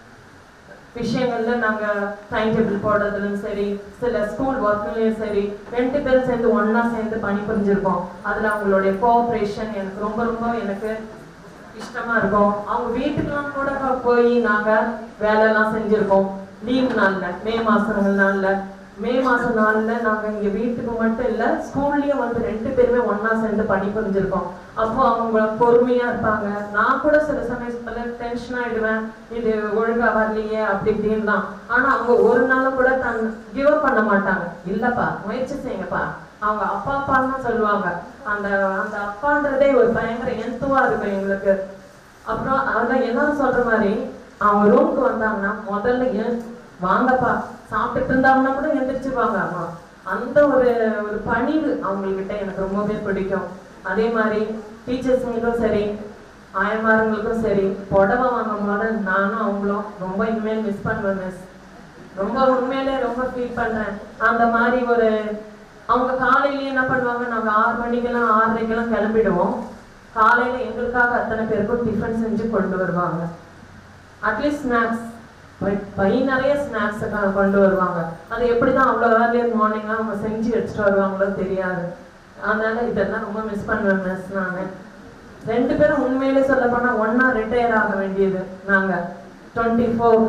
விஷயங்கள்ல நாங்க டைம் டேபிள் போடுறதுலயும் சரி சில ஸ்கூல் ஒர்க்லயும் சரி ரெண்டு பேரும் சேர்ந்து ஒண்ணா சேர்ந்து பணி புரிஞ்சிருக்கோம் அதுல அவங்களுடைய கோஆபரேஷன் எனக்கு ரொம்ப ரொம்ப எனக்கு இஷ்டமா இருக்கும் அவங்க வீட்டுக்கெல்லாம் கூட போய் நாங்க வேலை எல்லாம் செஞ்சிருக்கோம் லீவ் நாள்ல மே மாசங்கள் நாள்ல மே மாசம் நாள்ல நாங்க இங்க வீட்டுக்கு மட்டும் இல்ல ஸ்கூல்லயும் வந்து ரெண்டு பேருமே ஒண்ணா சேர்ந்து பணி புரிஞ்சிருக்கோம் அப்போ அவங்க பொறுமையா இருப்பாங்க நான் கூட சில சமயத்துல டென்ஷன் ஆயிடுவேன் இது ஒழுங்கா வரலையே அப்படி இப்படின்னு தான் ஆனா அவங்க ஒரு நாளும் கூட தன் கிவ் அப் பண்ண மாட்டாங்க இல்லப்பா முயற்சி செய்யுங்கப்பா அவங்க அப்பா அப்பான்னு தான் சொல்லுவாங்க அந்த அந்த அப்பான்றதே ஒரு பயங்கர எந்துவா இருக்கும் எங்களுக்கு அப்புறம் அதான் எல்லாரும் சொல்ற மாதிரி அவங்க ரூமுக்கு வந்தாங்கன்னா முதல்ல ஏன் வாங்கப்பா சாப்பிட்டுட்டு இருந்தாங்கன்னா கூட எந்திரிச்சுப்பாங்க அம்மா அந்த ஒரு ஒரு பணிவு அவங்கக்கிட்ட எனக்கு ரொம்பவே பிடிக்கும் அதே மாதிரி டீச்சர்ஸுங்களுக்கும் சரி ஆயமாருங்களுக்கும் சரி புடவை வாங்கும் போது நானும் அவங்களும் ரொம்ப இனிமேல் மிஸ் பண்ணுவேன் மிஸ் ரொம்ப உண்மையிலே ரொம்ப ஃபீல் பண்றேன் அந்த மாதிரி ஒரு அவங்க காலையில என்ன பண்ணுவாங்க நாங்க ஆறு மணிக்கெல்லாம் ஆறரைக்கெல்லாம் கிளம்பிடுவோம் காலையில எங்களுக்காக அத்தனை பேருக்கும் டிஃபன் செஞ்சு கொண்டு வருவாங்க அட்லீஸ்ட் ஸ்நாக்ஸ் பை நிறைய ஸ்நாக்ஸ் கொண்டு வருவாங்க அது எப்படிதான் அவ்வளோ ஏர்லியர் மார்னிங்லாம் அவங்க செஞ்சு எடுத்துட்டு வருவாங்களோ தெரியாது அதனால இதெல்லாம் ரொம்ப மிஸ் பண்ணுவேன் மிஸ் நான் ரெண்டு பேரும் உண்மையிலே சொல்ல போனா ஒன்னா ரிட்டையர் ஆக வேண்டியது நாங்க டுவெண்ட்டி ஃபோர்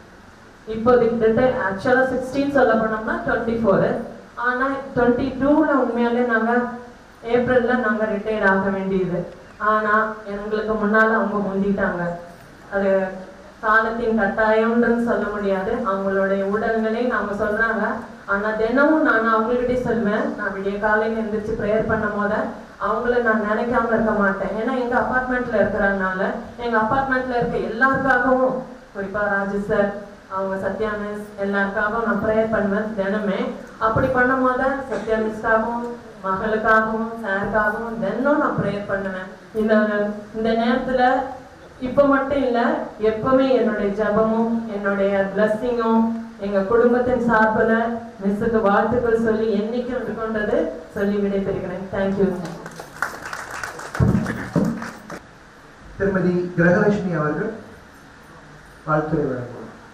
இப்போதைக்கு ரிட்டையர் ஆக்சுவலா சிக்ஸ்டீன் சொல்ல போனோம்னா டுவெண்ட்டி ஃபோரு ஆனா டுவெண்ட்டி டூல உண்மையாலே நாங்க ஏப்ரல்ல நாங்க ரிட்டையர் ஆக வேண்டியது ஆனா எங்களுக்கு முன்னால அவங்க முந்திட்டாங்க அது காலத்தின் கட்டாயம்ன்றது சொல்ல முடியாது அவங்களுடைய உடல்நிலை நாம சொல்றாங்க ஆனா தினமும் நான் அவங்ககிட்டே சொல்வேன் நான் விடிய காலையில எந்திரிச்சு ப்ரேயர் பண்ணும் போத அவங்கள நான் நினைக்காம இருக்க மாட்டேன் ஏன்னா எங்க அபார்ட்மெண்ட்ல இருக்கிறதுனால எங்க அபார்ட்மெண்ட்ல இருக்க எல்லாருக்காகவும் குறிப்பா ராஜு சார் அவங்க சத்யா மிஸ் எல்லாருக்காகவும் நான் ப்ரேயர் பண்ணுவேன் தினமே அப்படி பண்ணும் போத சத்யா மிஸ்க்காகவும் மகளுக்காகவும் சாருக்காகவும் தினம் நான் ப்ரேயர் பண்ணுவேன் இந்த இந்த நேரத்துல இப்ப மட்டும் இல்ல எப்பவுமே என்னுடைய ஜபமும் என்னுடைய பிளஸ்ஸிங்கும் எங்க குடும்பத்தின் சார்பில் மிஸ்ஸுக்கு வாழ்த்துக்கள் சொல்லி என்னைக்கும் இருக்குன்றது சொல்லி விடைபெறுகிறேன் தேங்க்யூ திருமதி கிரகலட்சுமி அவர்கள் வாழ்த்துரை வழங்குவார்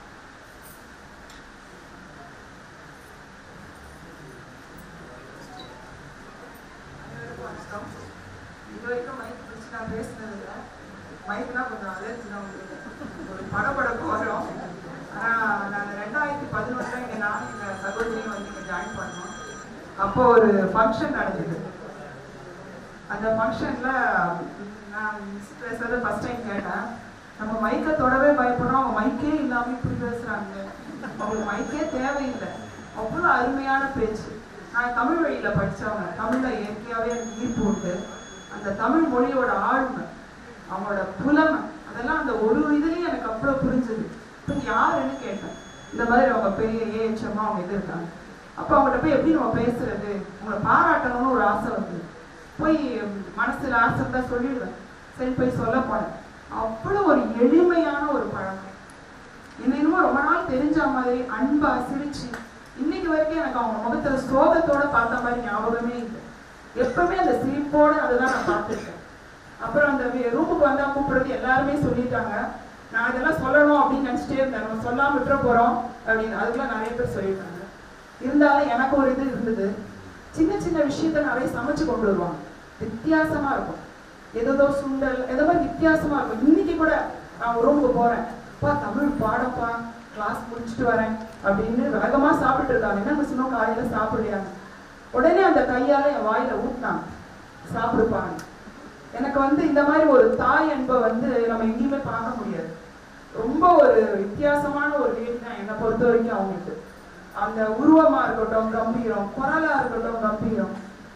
இது வரைக்கும் மைக் பிடிச்சி நான் பேசினது இல்லை மைக்னா கொஞ்சம் அலர்ஜி தான் உங்களுக்கு ஒரு படபடப்பு வரும் ஆனால் நாங்கள் ரெண்டாயிரத்தி பதினொன்றில் இங்கே நானும் எங்கள் சகோதரியும் வந்து இங்கே ஜாயின் பண்ணோம் அப்போ ஒரு ஃபங்க்ஷன் நடந்தது அந்த ஃபங்க்ஷனில் நான் மிஸ் பேசுறதை ஃபஸ்ட் டைம் கேட்டேன் நம்ம மைக்கை தொடவே பயப்படுறோம் அவங்க மைக்கே இல்லாமல் இப்படி பேசுகிறாங்க அவங்களுக்கு மைக்கே தேவையில்லை அவ்வளோ அருமையான பேச்சு நான் தமிழ் வழியில் படித்தவங்க தமிழில் இயற்கையாகவே எனக்கு ஈர்ப்பு உண்டு அந்த தமிழ் மொழியோட ஆழ்மை அவங்களோட புலமை அதெல்லாம் அந்த ஒரு இதுலேயும் எனக்கு அவ்வளோ புரிஞ்சுது இப்போ யாருன்னு கேட்டேன் இந்த மாதிரி அவங்க பெரிய ஏஹெச்எம்மா அவங்க இது இருக்காங்க அப்போ அவங்கள்ட்ட போய் எப்படி நம்ம பேசுறது உங்களை பாராட்டணும்னு ஒரு ஆசை வந்து போய் மனசுல ஆசை இருந்தா சொல்லிடுவேன் சரி போய் சொல்ல போனேன் அவ்வளோ ஒரு எளிமையான ஒரு பழக்கம் என்ன இன்னும் ரொம்ப நாள் தெரிஞ்ச மாதிரி அன்பா சிரிச்சு இன்னைக்கு வரைக்கும் எனக்கு அவங்க முகத்துல சோகத்தோட பார்த்த மாதிரி ஞாபகமே இல்லை எப்பவுமே அந்த சிரிப்போட அதுதான் நான் பார்த்துருக்கேன் அப்புறம் அந்த ரூமுக்கு வந்தா கூப்பிடுறது எல்லாருமே சொல்லிட்டாங்க நான் இதெல்லாம் சொல்லணும் அப்படின்னு நினைச்சிட்டே இருந்தேன் நம்ம சொல்லாம விட்டுற போறோம் அப்படின்னு அதுக்குள்ள நிறைய பேர் சொல்லிட்டாங்க இருந்தாலும் எனக்கு ஒரு இது இருந்தது சின்ன சின்ன விஷயத்த நிறைய சமைச்சு கொண்டு வருவாங்க வித்தியாசமா இருக்கும் ஏதோ சுண்டல் ஏதோ மாதிரி வித்தியாசமா இருக்கும் இன்னைக்கு கூட நான் ரூமுக்கு போறேன் அப்பா தமிழ் பாடப்பா கிளாஸ் முடிச்சுட்டு வரேன் அப்படின்னு வேகமா சாப்பிட்டு இருக்காங்க என்ன மிஸ் இன்னும் காலையில சாப்பிடலையாங்க உடனே அந்த கையால என் வாயில ஊட்டினாங்க சாப்பிடுப்பாங்க எனக்கு வந்து இந்த மாதிரி ஒரு தாய் அன்பை வந்து நம்ம எங்கேயுமே பார்க்க முடியாது ரொம்ப ஒரு வித்தியாசமான ஒரு வீடு தான் என்னை பொறுத்த வரைக்கும் அவங்களுக்கு அந்த உருவமா இருக்கட்டும் கம்பீரம் குரலா இருக்கட்டும் கம்பீரம்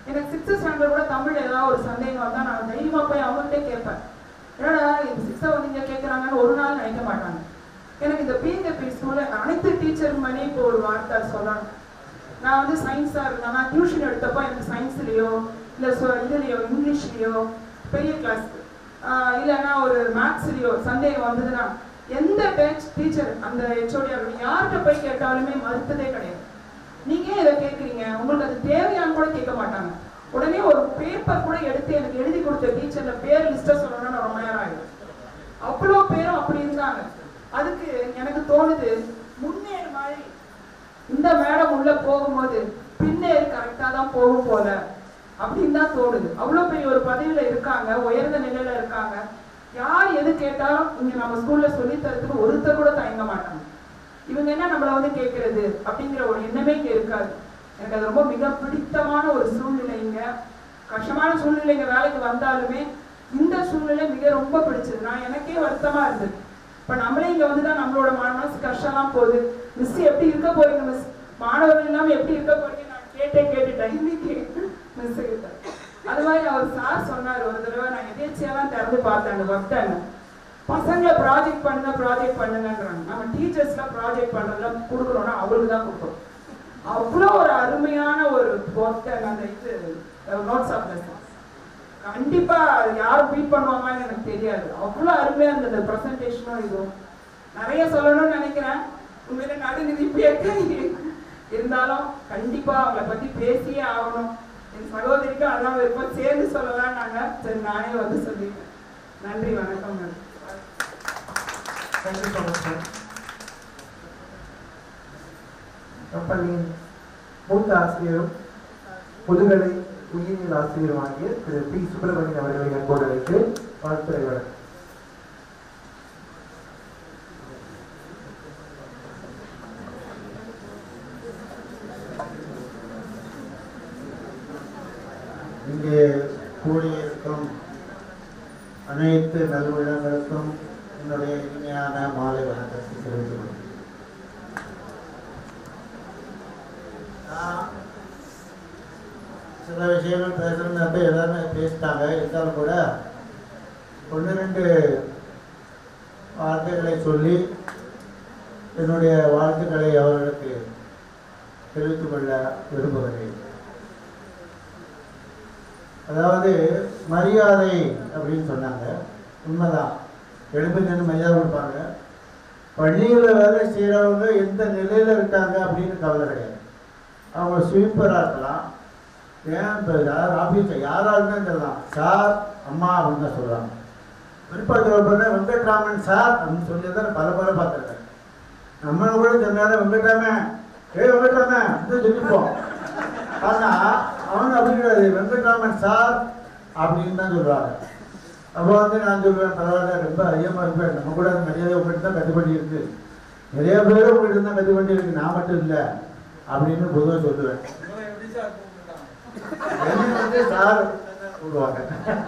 எனக்கு சிக்ஸ்த் ஸ்டாண்டர்ட் கூட தமிழ் ஏதாவது ஒரு சந்தேகம் வந்தா நான் தைரியமா போய் அவங்கள்ட்டே கேட்பேன் என்னடா இது சிக்ஸ்த்தை வந்து இங்க கேட்கறாங்கன்னு ஒரு நாள் நினைக்க மாட்டாங்க எனக்கு இந்த பிஎங்கபி ஸ்கூல்ல அனைத்து டீச்சர் மணி இப்போ ஒரு வார்த்தை சொல்லணும் நான் வந்து சயின்ஸா இருந்தேன்னா டியூஷன் எடுத்தப்போ எனக்கு சயின்ஸ்லயோ இல்ல சொ இதுலயோ இங்கிலீஷ்லயோ பெரிய கிளாஸ் இல்லைன்னா ஒரு மேக்ஸ்லயோ சந்தேகம் வந்ததுன்னா எந்த பேச் டீச்சர் அந்த ஹெச்ஓடியா இருக்கட்டும் யார்கிட்ட போய் கேட்டாலுமே மறுத்ததே கிடையாது நீங்க ஏன் இதை கேட்குறீங்க உங்களுக்கு அது தேவையான்னு கூட கேட்க மாட்டாங்க உடனே ஒரு பேப்பர் கூட எடுத்து எனக்கு எழுதி கொடுத்த டீச்சர்ல பேர் லிஸ்ட்டை சொல்லணும்னா நான் ரொம்ப நேரம் ஆயிடும் அவ்வளோ பேரும் அப்படி இருந்தாங்க அதுக்கு எனக்கு தோணுது முன்னேறு மாதிரி இந்த மேடம் உள்ள போகும்போது பின்னேறு கரெக்டா தான் போகும் போல அப்படின்னு தான் தோணுது அவ்வளவு பெரிய ஒரு பதவியில இருக்காங்க உயர்ந்த நிலையில இருக்காங்க யார் எது கேட்டாலும் இங்க நம்ம ஸ்கூல்ல சொல்லி தரதுக்கு ஒருத்தர் கூட தயங்க மாட்டாங்க இவங்க என்ன நம்மள வந்து கேட்கறது அப்படிங்கிற ஒரு எண்ணமே இங்க இருக்காது எனக்கு அது ரொம்ப மிக பிடித்தமான ஒரு சூழ்நிலைங்க கஷ்டமான சூழ்நிலைங்க வேலைக்கு வந்தாலுமே இந்த சூழ்நிலை மிக ரொம்ப பிடிச்சது நான் எனக்கே வருத்தமா இருந்தது இப்ப நம்மளே இங்க வந்துதான் நம்மளோட மனசு கஷ்டம்லாம் போகுது மிஸ் எப்படி இருக்க போறீங்க மிஸ் மாணவர்கள் இல்லாம எப்படி இருக்க போறீங்க நான் கேட்டே கேட்டுட்டேன் இன்னைக்கு மிஸ் கிட்ட அது மாதிரி அவர் சார் சொன்னார் ஒரு தடவை நான் எதேச்சியெல்லாம் திறந்து பார்த்தேன் அந்த ஒர்க்கை பசங்களை ப்ராஜெக்ட் பண்ணுங்க ப்ராஜெக்ட் பண்ணுங்கன்றாங்க நம்ம டீச்சர்ஸ்லாம் ப்ராஜெக்ட் பண்றதுல கொடுக்குறோம்னா அவங்களுக்கு தான் கொடுக்குறோம் அவ்வளோ ஒரு அருமையான ஒரு ஒர்க்கை அந்த இது நோட்ஸ் ஆஃப் லெசன்ஸ் கண்டிப்பா யார் பீட் பண்ணுவாங்கன்னு எனக்கு தெரியாது அவ்வளோ அருமையா இருந்தது அந்த ப்ரெசன்டேஷனும் இதுவும் நிறைய சொல்லணும்னு நினைக்கிறேன் உண்மையில நடுநிதிப்பே இருந்தாலும் கண்டிப்பா அவங்கள பத்தி பேசியே ஆகணும் என் சகோதரிக்கு அதான் விருப்பம் சேர்ந்து சொல்லலாம் நாங்க சரி நானே வந்து சொல்லிட்டேன் நன்றி வணக்கம் madam thank you so much sir கம்பெனியின் மூத்த ஆசிரியரும் முதுகலை உயிரியல் ஆசிரியரும் ஆகிய திரு பி சுப்பிரமணியன் அவர்களை அன்போடு அழைத்து வாழ்த்துறை வழங்க இங்கே கூடியிருக்கும் அனைத்து நல்விழங்களுக்கும் என்னுடைய இனிமையான மாலை வணக்கத்தை தெரிவித்துக் கொள்கிறேன். நான் சில விஷயங்கள் பேசுறது எல்லாருமே பேசிட்டாங்க இருந்தாலும் கூட ஒன்று ரெண்டு வார்த்தைகளை சொல்லி என்னுடைய வாழ்த்துக்களை அவர்களுக்கு தெரிவித்துக் கொள்ள விரும்புகிறேன் அதாவது மரியாதை அப்படின்னு சொன்னாங்க உண்மைதான் எழுப்பி நின்று மரியாதை கொடுப்பாங்க பள்ளியில் வேலை செய்கிறவங்க எந்த நிலையில் இருக்காங்க அப்படின்னு கவலை கிடையாது அவங்க ஸ்வீப்பராக இருக்கலாம் ஏன் இப்போ யார் ஆஃபீஸில் யாராக இருந்தாலும் சொல்லலாம் சார் அம்மா அப்படின்னு தான் சொல்கிறாங்க விருப்பத்தில் பண்ண வெங்கட்ராமன் சார் அப்படின்னு சொல்லி தான் பல பல பார்த்துருக்கேன் நம்ம கூட சொன்னாலும் வெங்கட்ராமன் ஏ வெங்கட்ராமன் அப்படின்னு சொல்லிப்போம் ஆனா அவன் அப்படி கிடையாது வெங்கட்ராமன் சார் அப்படின்னு தான் சொல்றாங்க அப்போ வந்து நான் சொல்லுவேன் பரவாயில்ல ரொம்ப அதிகமாக இருப்பேன் நம்ம கூட அந்த மரியாதை உங்கள்கிட்ட தான் கட்டுப்படி இருக்கு நிறைய பேர் உங்கள்கிட்ட தான் கட்டுப்படி இருக்கு நான் மட்டும் இல்லை அப்படின்னு பொதுவாக சொல்லுவேன் என்னை வந்து சார் கூடுவாங்க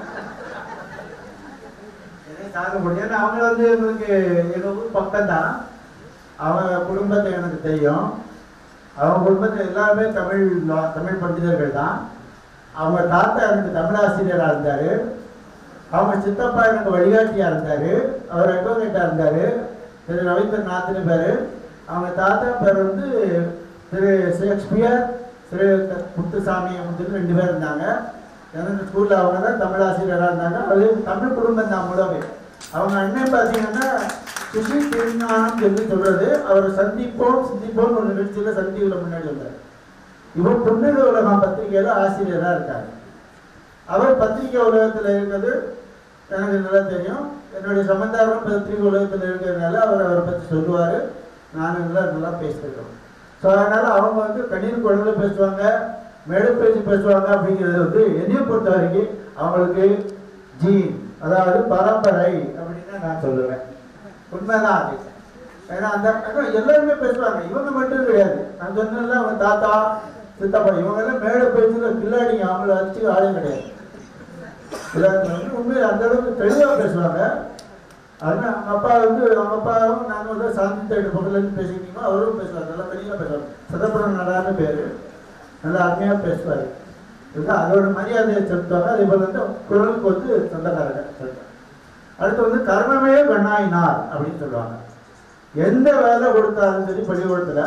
என்னை சார் கூப்பிடு. ஏன்னா அவங்க வந்து எங்களுக்கு எங்கள் ஊர் பக்கம் தான் அவங்க குடும்பத்தை எனக்கு தெரியும் அவங்க குடும்பத்தில் எல்லாமே தமிழ் லா- தமிழ் பண்டிதர்கள் தான் அவங்க தாத்தா எனக்கு தமிழாசிரியராக இருந்தார் அவங்க சித்தப்பா எனக்கு வழிகாட்டியாக இருந்தார் அவர் அட்வொகேட்டாக இருந்தார் திரு ரவீந்திரநாத்னு பேர் அவங்க தாத்தா பேர் வந்து திரு ஷேக்ஸ்பியர் திரு க- முத்துசாமி முத்துன்னு ரெண்டு பேர் இருந்தாங்க எனக்கு ஸ்கூலில் அவங்க தான் தமிழாசிரியராக இருந்தாங்க அது தமிழ் குடும்பம் தான் முழவே அவங்க அண்ணன் பார்த்தீங்கன்னா சுஷி திருஞானம் சொல்லி சொல்றது அவர் சந்திப்போம் சிந்திப்போம் ஒரு நிகழ்ச்சியில சந்திவுல முன்னாடி வந்தார் இவர் புன்னக உலகம் பத்திரிகையில ஆசிரியரா இருக்காரு அவர் பத்திரிகை உலகத்துல இருக்கிறது எனக்கு நல்லா தெரியும் என்னுடைய சம்பந்தாரம் பத்திரிகை உலகத்துல இருக்கிறதுனால அவர் அவரை பத்தி சொல்லுவாரு நானும் நல்லா நல்லா பேசிருக்கோம் ஸோ அதனால அவங்க வந்து கண்ணீர் குழந்தை பேசுவாங்க மேடை பேச்சு பேசுவாங்க அப்படிங்கிறது வந்து என்னைய பொறுத்த வரைக்கும் அவங்களுக்கு ஜீன் அதாவது பரம்பரை அப்படின்னு நான் சொல்லுவேன் உண்மைதான் அது ஏன்னா அந்த ஆனா எல்லாருமே பேசுவாங்க இவங்க மட்டும் கிடையாது நான் சொன்னேன்ல அவங்க தாத்தா சித்தப்பா இவங்க எல்லாம் மேடை பேச்சுல கில்லாடிங்க அவங்கள வச்சு ஆளே கிடையாது எல்லாருமே வந்து உண்மையில அந்த அளவுக்கு தெளிவாக பேசுவாங்க அதனால அவங்க அப்பா வந்து அவங்க அப்பாவும் நாங்கள் வந்து சாந்தி தேடு பக்கத்துல இருந்து பேசிக்கிட்டோம் அவரும் பேசுவார் நல்லா தெளிவாக பேசுவார் சிதம்பரம் நடான்னு பேரு நல்லா அருமையாக பேசுவார் இல்லை அதோட மரியாதையை செலுத்துவாங்க அதே போல் வந்து குரலுக்கு வந்து சொந்தக்காரங்க செலுத்துவாங்க அடுத்து வந்து கர்மமே கண்ணாயினார் அப்படின்னு சொல்லுவாங்க எந்த வேலை கொடுத்தாலும் சரி பள்ளிக்கூடத்தில்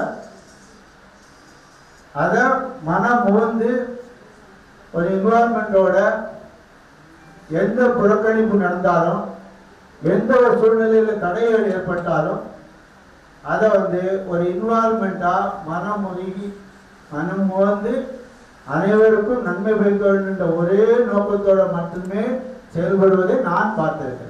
அதை மனம் முகந்து ஒரு என்வாரன்மெண்டோட எந்த புறக்கணிப்பு நடந்தாலும் எந்த ஒரு சூழ்நிலையில் தடைகள் ஏற்பட்டாலும் அதை வந்து ஒரு இன்வால்மெண்ட்டாக மனம் முருகி மனம் முகந்து அனைவருக்கும் நன்மை பயக்க வேண்டும் என்ற ஒரே நோக்கத்தோட மட்டுமே செயல்படுவதை நான் பார்த்திருக்கிறேன்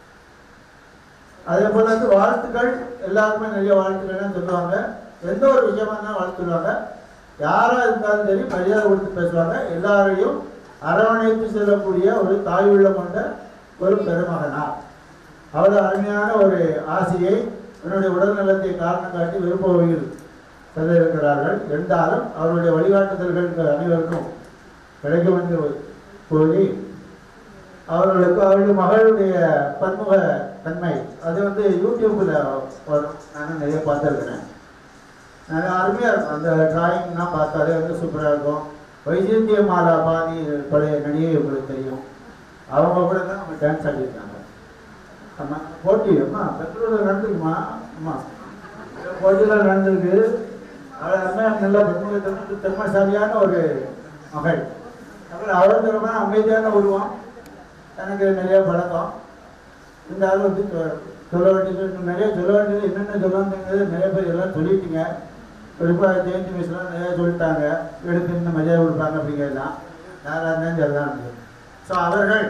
அதே போல வந்து வாழ்த்துக்கள் எல்லாருக்குமே நிறைய வாழ்த்துக்கள்லாம் சொல்லுவாங்க எந்த ஒரு விஷயமா இருந்தாலும் வாழ்த்துடுவாங்க யாரா இருந்தாலும் சரி மரியாதை கொடுத்து பேசுவாங்க எல்லாரையும் அரவணைத்து செல்லக்கூடிய ஒரு தாய் உள்ளம் கொண்ட ஒரு பெருமகனா அவ்வளவு அருமையான ஒரு ஆசையை என்னுடைய உடல்நலத்தை காரணம் காட்டி விருப்பவையில் செல்ல இருக்கிறார்கள் இருந்தாலும் அவருடைய வழிகாட்டுதல்கள் இந்த அனைவருக்கும் கிடைக்கும் என்று கூறி அவர்களுக்கு அவருடைய மகளுடைய பன்முக தன்மை அது வந்து யூடியூப்பில் வரும் நானும் நிறைய பார்த்துருக்கிறேன் நிறைய அருமையாக இருக்கும் அந்த டிராயிங்லாம் பார்த்தாலே வந்து சூப்பராக இருக்கும் வைஜெயந்திய மாலா பாணி பழைய நடிகை உங்களுக்கு தெரியும் அவங்க கூட தான் அவங்க டான்ஸ் ஆடிருக்காங்க ஆமாம் போட்டி அம்மா பெங்களூரில் நடந்துருக்குமா அம்மா போட்டியில் நடந்திருக்கு அவள் அம்மையார் நல்ல பெண்முக திறமைசாலியான ஒரு மகள் அப்புறம் அவள் திறமை அமைதியான உருவம் எனக்கு நிறைய பழக்கம் இந்த ஆள் வந்து சொ- சொல்ல வேண்டியது இன்னும் நிறைய சொல்ல வேண்டியது என்னென்ன சொல்லணுங்கிறது நிறைய பேர் எல்லாம் சொல்லிட்டீங்க குறிப்பாக ஜெயந்தி மிஸ்லாம் நிறைய சொல்லிட்டாங்க எடுத்து இந்த மரியாதை கொடுப்பாங்க அப்படிங்கிறதுலாம் யாராக இருந்தாலும் சொல்லலாம் ஸோ அவர்கள்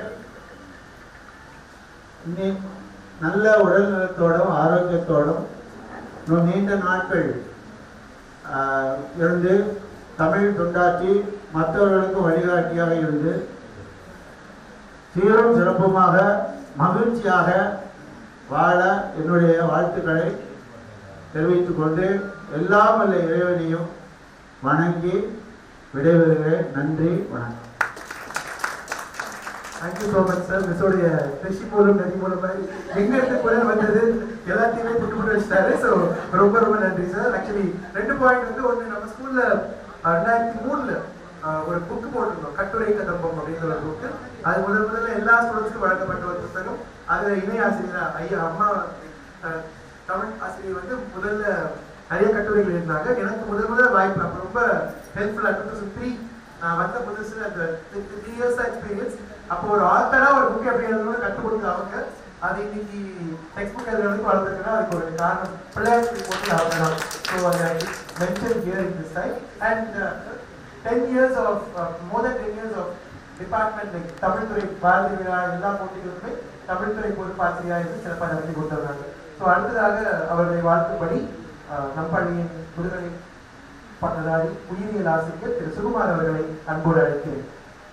இன்னி நல்ல உடல் நலத்தோடும் ஆரோக்கியத்தோடும் இன்னும் நீண்ட நாட்கள் ஆஹ், இருந்து தமிழ் தொண்டாற்றி மற்றவர்களுக்கு வழிகாட்டியாக இருந்து சீரும் சிறப்புமாக மகிழ்ச்சியாக வாழ என்னுடைய வாழ்த்துக்களை தெரிவித்துக் கொண்டு எல்லாம் வல்ல இறைவனையும் வணங்கி விடைபெறுகிறேன் நன்றி வணக்கம் தேங்க்யூ ஸோ மச் சார் மிஸ்ஸோடைய கிருஷி மூலம் நதி மூலமாக எங்க இருந்து குரல் வந்தது எல்லாத்தையுமே புட்டு புட்டு வச்சுட்டாரு ஸோ ரொம்ப ரொம்ப நன்றி சார் ஆக்சுவலி ரெண்டு பாயிண்ட் வந்து ஒன்று நம்ம ஸ்கூல்ல ரெண்டாயிரத்தி மூணுல ஆஹ், ஒரு புக்கு போட்டிருந்தோம் கட்டுரை கதம்பம் அப்படிங்கிற ஒரு புக்கு அது முதல் முதல்ல எல்லா ஸ்டூடெண்ட்ஸ்க்கும் வழங்கப்பட்ட ஒரு புத்தகம் அது இணை ஆசிரியர் ஐயா அம்மா ஆஹ், தமிழ் ஆசிரியர் வந்து முதல்ல நிறைய கட்டுரைகள் இருந்தாங்க எனக்கு முதல் முதல்ல வாய்ப்பு அப்போ ரொம்ப ஹெல்ப்ஃபுல்லாக டூ தௌசண்ட் த்ரீ நான் வந்த புதுசு அந்த த்ரீ இயர்ஸ் எக்ஸ்பீரியன்ஸ் அப்போ ஒரு ஆத்தரா ஒரு புக் எப்படி எழுதணும்னு கற்றுக் கொடுத்த அவங்க அது இன்னைக்கு டெக்ஸ்ட் புக் எழுதுறதுக்கு வளர்ந்துருக்குன்னா அதுக்கு ஒரு காரணம் பிள்ளையார் போட்டு அவங்க தான் ஸோ அதை mention here in this side and ten years of more then ten years of department like தமிழ்துறை பாரதி விழா எல்லா போட்டிகளுமே தமிழ்துறை பொறுப்பாசிரியாக இருந்து சிறப்பாக நடத்தி கொடுத்துருந்தாங்க ஸோ அடுத்ததாக அவர்களை வாழ்த்துப்படி அஹ், நம் பள்ளியின் முதுகலை பட்டதாரி உயிரியல் ஆசிரியர் திரு சுகுமார் அவர்களை அன்போடு அழைக்கிறேன்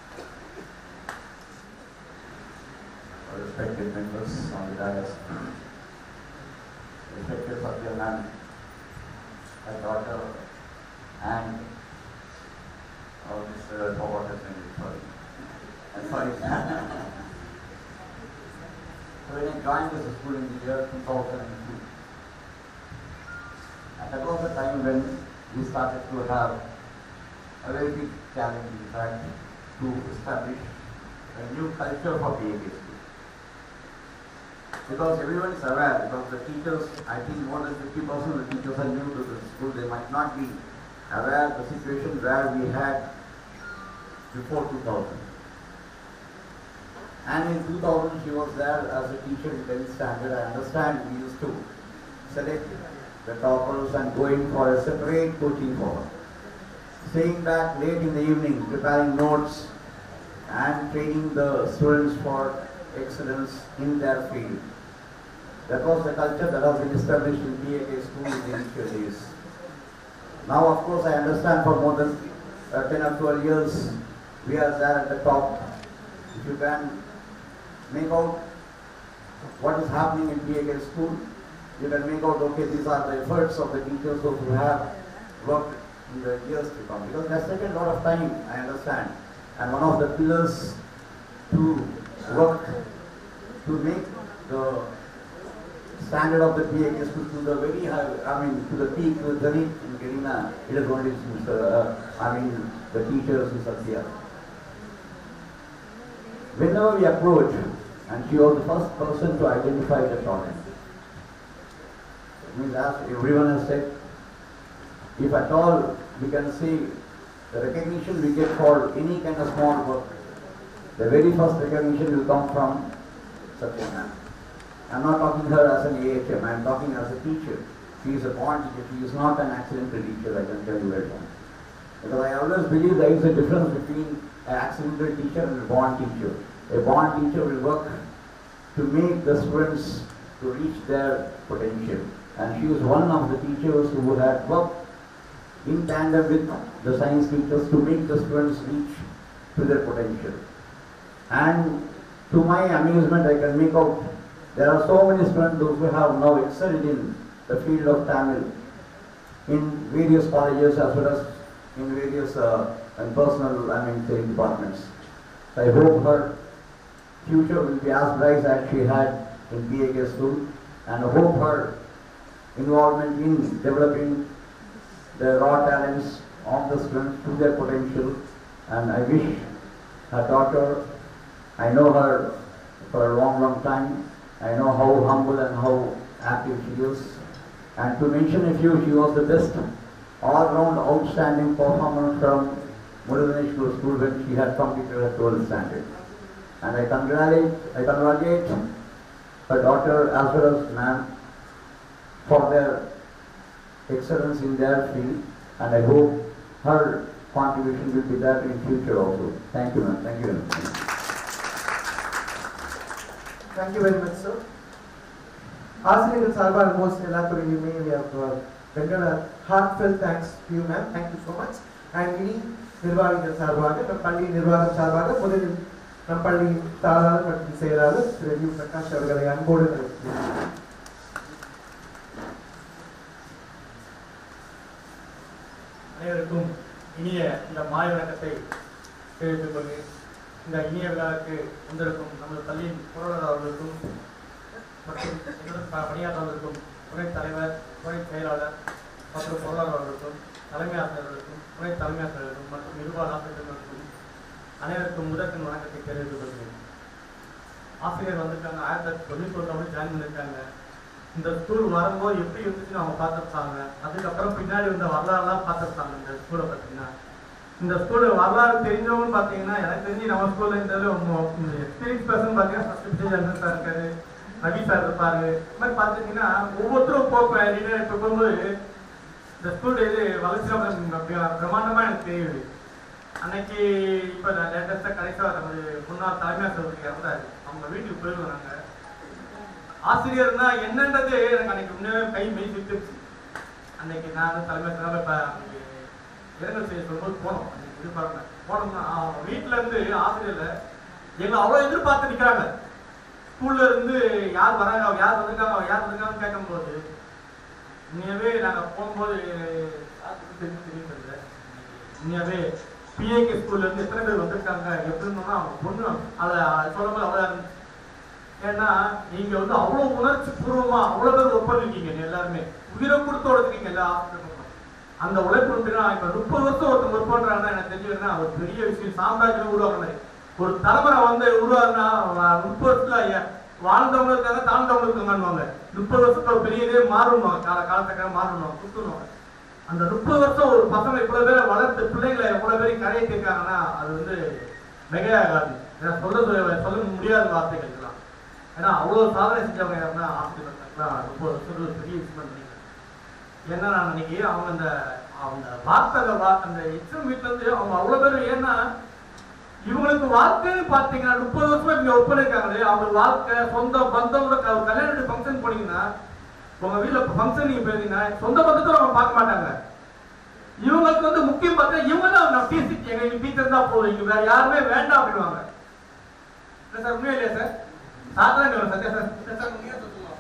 respected members on the dais, respected Satyanan, my daughter, and oh, Mr. Forgot his name, sorry. I'm sorry. so when I joined this school in the year 2002, and that was the time when we started to have a very big challenge, in fact, to establish a new culture for PAK school because everyone is aware, because the teachers, I think more than 50% of the teachers are new to the school, they might not be aware the situation where we had before 2000. And in 2000 she was there as a teacher in 10th standard, I understand we used to select the toppers and go in for a separate coaching for her. Staying back late in the evening, preparing notes and training the students for excellence in their field. That was the culture that has been established in PAK school in the initial days. Now, of course, I understand for more than uh, 10 or 12 years, we are there at the top. If you can make out what is happening in PAK school, you can make out, okay, these are the efforts of the teachers who have worked in the years to come. Because that's taken a lot of time, I understand. And one of the pillars to work to make the standard of the PAK school to the very high, I mean, to the peak, to the zenith in Garina, it is only Mr. Uh, I mean, the teachers who are here. whenever we approach, and she was the first person to identify the talent. It means as everyone has said, if at all we can see the recognition we get for any kind of small work, the very first recognition will come from such a man. I'm not talking her as an AHM, I'm talking as a teacher. She is a born teacher, she is not an accidental teacher, I can tell you right now. Because I always believe there is a difference between an accidental teacher and a born teacher. A born teacher will work to make the students to reach their potential. And she was one of the teachers who had worked in tandem with the science teachers to make the students reach to their potential. And to my amusement, I can make out there are so many students those who have now excelled in the field of Tamil in various colleges as well as in various uh, and personal, I mean, say, departments. So I hope her future will be as bright as she had in BAK school and I hope her involvement in developing the raw talents of the students to their potential and I wish her daughter, I know her for a long, long time. I know how humble and how active she is. And to mention a few, she was the best all-round outstanding performer from Muruganeshwar School when she had completed her 12th standard. And I congratulate, I congratulate her daughter as well as ma'am for their excellence in their field and I hope her contribution will be there in future also. Thank you ma'am, thank you very much. Thank you very much, sir. ஆசிரியர்கள் சார்பாக most எல்லாத்துறையுமே எங்களோட heartfelt thanks you ma'am thank you so much and இனி நிர்வாகிகள் சார்பாக நம் பள்ளி நிர்வாகம் சார்பாக முதலில் நம் பள்ளி தாளாளர் மற்றும் செயலாளர் திரு யூ பிரகாஷ் அவர்களை அன்போடு அழைக்கிறேன். அனைவருக்கும் இனிய இந்த மாலை வணக்கத்தை தெரிவித்துக் கொண்டு இந்த இனிய விழாவுக்கு வந்திருக்கும் நமது பள்ளியின் பொருளாளர் அவர்களுக்கும் மற்றும் என்னுடன் ப- பணியாற்றவர்களுக்கும் துணைத் தலைவர் துணை செயலாளர் மற்றும் பொருளாளர் அவர்களுக்கும் தலைமை ஆசிரியர்களுக்கும் துணை தலைமை ஆசிரியர்களுக்கும் மற்றும் நிர்வாக ஆசிரியர்களுக்கும் அனைவருக்கும் முதற்கண் வணக்கத்தை தெரிவித்துக் கொள்கிறேன் ஆசிரியர் வந்திருக்காங்க ஆயிரத்தி தொள்ளாயிரத்தி தொண்ணூத்தி ஒன்றாவது ஜாயின் பண்ணியிருக்காங்க இந்த ஸ்கூல் வரும்போது எப்படி இருந்துச்சுன்னு அவங்க பார்த்துருப்பாங்க அதுக்கப்புறம் பின்னாடி வந்த வரலாறுலாம் பார்த்துருப்பாங்க இந்த ஸ்கூலை பார்த்தீங்கன்னா இந்த ஸ்கூல் வரலாறு தெரிஞ்சவங்க பார்த்தீங்கன்னா எனக்கு தெரிஞ்சு நம்ம ஸ்கூல்ல இந்த எக்ஸ்பீரியன்ஸ் பர்சன் பார்த்தீங்கன்னா ஃபர்ஸ்ட் விஜய் சார் இருக்காரு ரவி சார் இருப்பாரு இந்த மாதிரி பார்த்துட்டீங்கன்னா ஒவ்வொருத்தரும் போப்பேன் இப்போ போகும்போது இந்த ஸ்கூல் இது வளர்ச்சி பிரம்மாண்டமா எனக்கு தெரியுது அன்னைக்கு இப்போ லேட்டஸ்டாக கடைசியாக நமது முன்னாள் தலைமை ஆசிரியர் இறந்தாரு அவங்க வீட்டுக்கு போயிருந்தோம் நாங்கள் ஆசிரியர்னா என்னன்றது எனக்கு அன்னைக்கு உண்மையாவே கை மெய் சுத்துச்சு அன்னைக்கு நான் வந்து தலைமை ஆசிரியராக இப்போ அன்னைக்கு இரங்கல் செய்ய சொல்லும்போது போனோம் அன்னைக்கு எதிர்பார்ப்பேன் போனோம்னா அவங்க வீட்டுல இருந்து ஆசிரியர்ல எங்களை அவ்வளோ எதிர்பார்த்து நிற்கிறாங்க ஸ்கூல்ல இருந்து யார் வராங்க அவங்க யார் வந்திருக்காங்க அவங்க யார் வந்திருக்காங்கன்னு கேட்கும்போது உண்மையாவே நாங்க போகும்போது யாருக்கு தெரியும் தெரியும் தெரியல உண்மையாவே பிஏகே ஸ்கூல்ல இருந்து எத்தனை பேர் வந்திருக்காங்க எப்படின்னா அவங்க பொண்ணு அதை சொல்லும்போது அவ்வளோ இருந்துச்சு ஏன்னா நீங்க வந்து அவ்வளவு உணர்ச்சி பூர்வமா அவ்வளவு பேர் ஒர்க் பண்ணிருக்கீங்க நீ எல்லாருமே உயிரை கொடுத்து உழைச்சிருக்கீங்க எல்லா ஆசிரியர்களும் அந்த உழைப்பு வந்து நான் இப்ப முப்பது வருஷம் ஒருத்தர் ஒர்க் பண்றாங்கன்னா எனக்கு தெரிஞ்சதுன்னா ஒரு பெரிய விஷயம் சாம்ராஜ்யம் உருவாக்குனது ஒரு தலைமுறை வந்து உருவாக்குனா வ- முப்பது வருஷத்துல ஐயா, வாழ்ந்தவங்க இருக்காங்க தாழ்ந்தவங்க இருக்காங்கன்னு முப்பது வருஷத்துல ஒரு பெரிய இதே மாறணும் கால காலத்துக்காக மாறணும் குத்துணும் அந்த முப்பது வருஷம் ஒரு பசங்க இவ்வளவு பேரை வளர்த்து பிள்ளைங்களை எவ்வளவு பேரையும் கரையை தீர்க்காங்கன்னா அது வந்து மிகையாகாது ஏன்னா சொல்ல சொல்ல சொல்ல முடியாத வார்த்தைகள் இதெல்லாம் ஏன்னா அவ்வளவு சாதனை செஞ்சவங்க யாருன்னா ஆசிரியர்கள்லாம் முப்பது வருஷத்துல பெரிய விஷயம் பண்ணீங்க ஏன்னா நான் அன்னைக்கு அவங்க அந்த அவங்க வார்த்தை வா- அந்த எக்ஸாம் வீட்ல இருந்து அவங்க அவ்வளவு பேர் ஏன்னா இவங்களுக்கு வாழ்க்கைன்னு பாத்தீங்கன்னா முப்பது வருஷமா இங்க ஒர்க் பண்ணிருக்காங்களே அவங்க வாழ்க்கை சொந்த பந்தம் கல்யாண ஃபங்க்ஷன் போனீங்கன்னா உங்க வீட்ல ஃபங்க்ஷன் நீங்க போயிருந்தீங்கன்னா சொந்த பந்தத்தை அவங்க பார்க்க மாட்டாங்க இவங்களுக்கு வந்து முக்கியம் பார்த்தா இவங்க தான் நான் டீச்சர் எங்களுக்கு டீச்சர் தான் போதும் இங்க வேற யாருமே வேண்டாம் அப்படின்வாங்க இல்ல சார் உண்மையா இல்லையா சார் சாதாரண சத்யா சார் இல்ல சார் உண்மையா சொல்லுங்க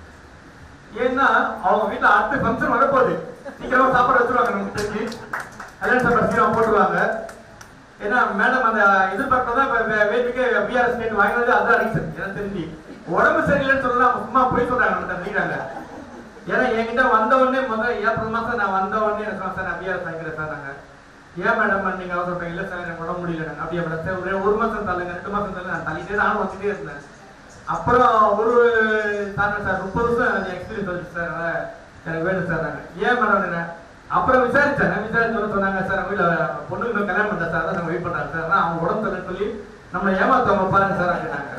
ஏன்னா அவங்க வீட்ல அடுத்த ஃபங்க்ஷன் வரப்போகுது சீக்கிரமா சாப்பாடு வச்சிருவாங்க நமக்கு தெரிஞ்சு கல்யாண சாப்பாடு சீக்கிரம் போட்டுருவாங்க ஏன்னா மேடம் அந்த எதிர்பார்ப்பதான் இப்ப வே- வேட்டுக்கு பிஆர்எஸ் ஸ்டேட் வாங்கினது அதுதான் ரீசன் எனக்கு தெரிஞ்சு உடம்பு சரியில்லைன்னு சொல்லலாம் சும்மா போய் சொல்றாங்க நம்ம நினைக்கிறாங்க ஏன்னா என்கிட்ட வந்த உடனே முதல் ஏப்ரல் மாசம் நான் வந்த உடனே என்ன சொன்னேன் சார் நான் பிஆர்எஸ் வாங்கிக்கிறேன் சார் நாங்க ஏன் மேடம் நீங்க அவசரப்பட்டீங்க இல்ல சார் எனக்கு உடம்பு முடியல அப்படியே மேடம் சார் ஒரு ஒரு மாசம் தள்ளுங்க ரெண்டு மாசம் தள்ளுங்க நான் தள்ளிட்டே தான் வந்துட்டே இருந்தேன் அப்புறம் ஒரு தாங்க சார் முப்பது வருஷம் எனக்கு எக்ஸ்பீரியன்ஸ் வந்துச்சு சார் அதனால எனக்கு வேணும் சார் நாங்க ஏன் மேடம் அப்புறம் விசாரிச்சேன் விசாரிச்சு சொன்னாங்க சார் வீட்டுல பொண்ணுக்கு இன்னும் கல்யாணம் பண்ண சார் நம்ம வெயிட் பண்றாங்க சார் ஆனா அவங்க உடம்பு சரியில்லைன்னு சொல்லி நம்ம ஏமாத்தவங்க பாருங்க சார் அப்படின்னாங்க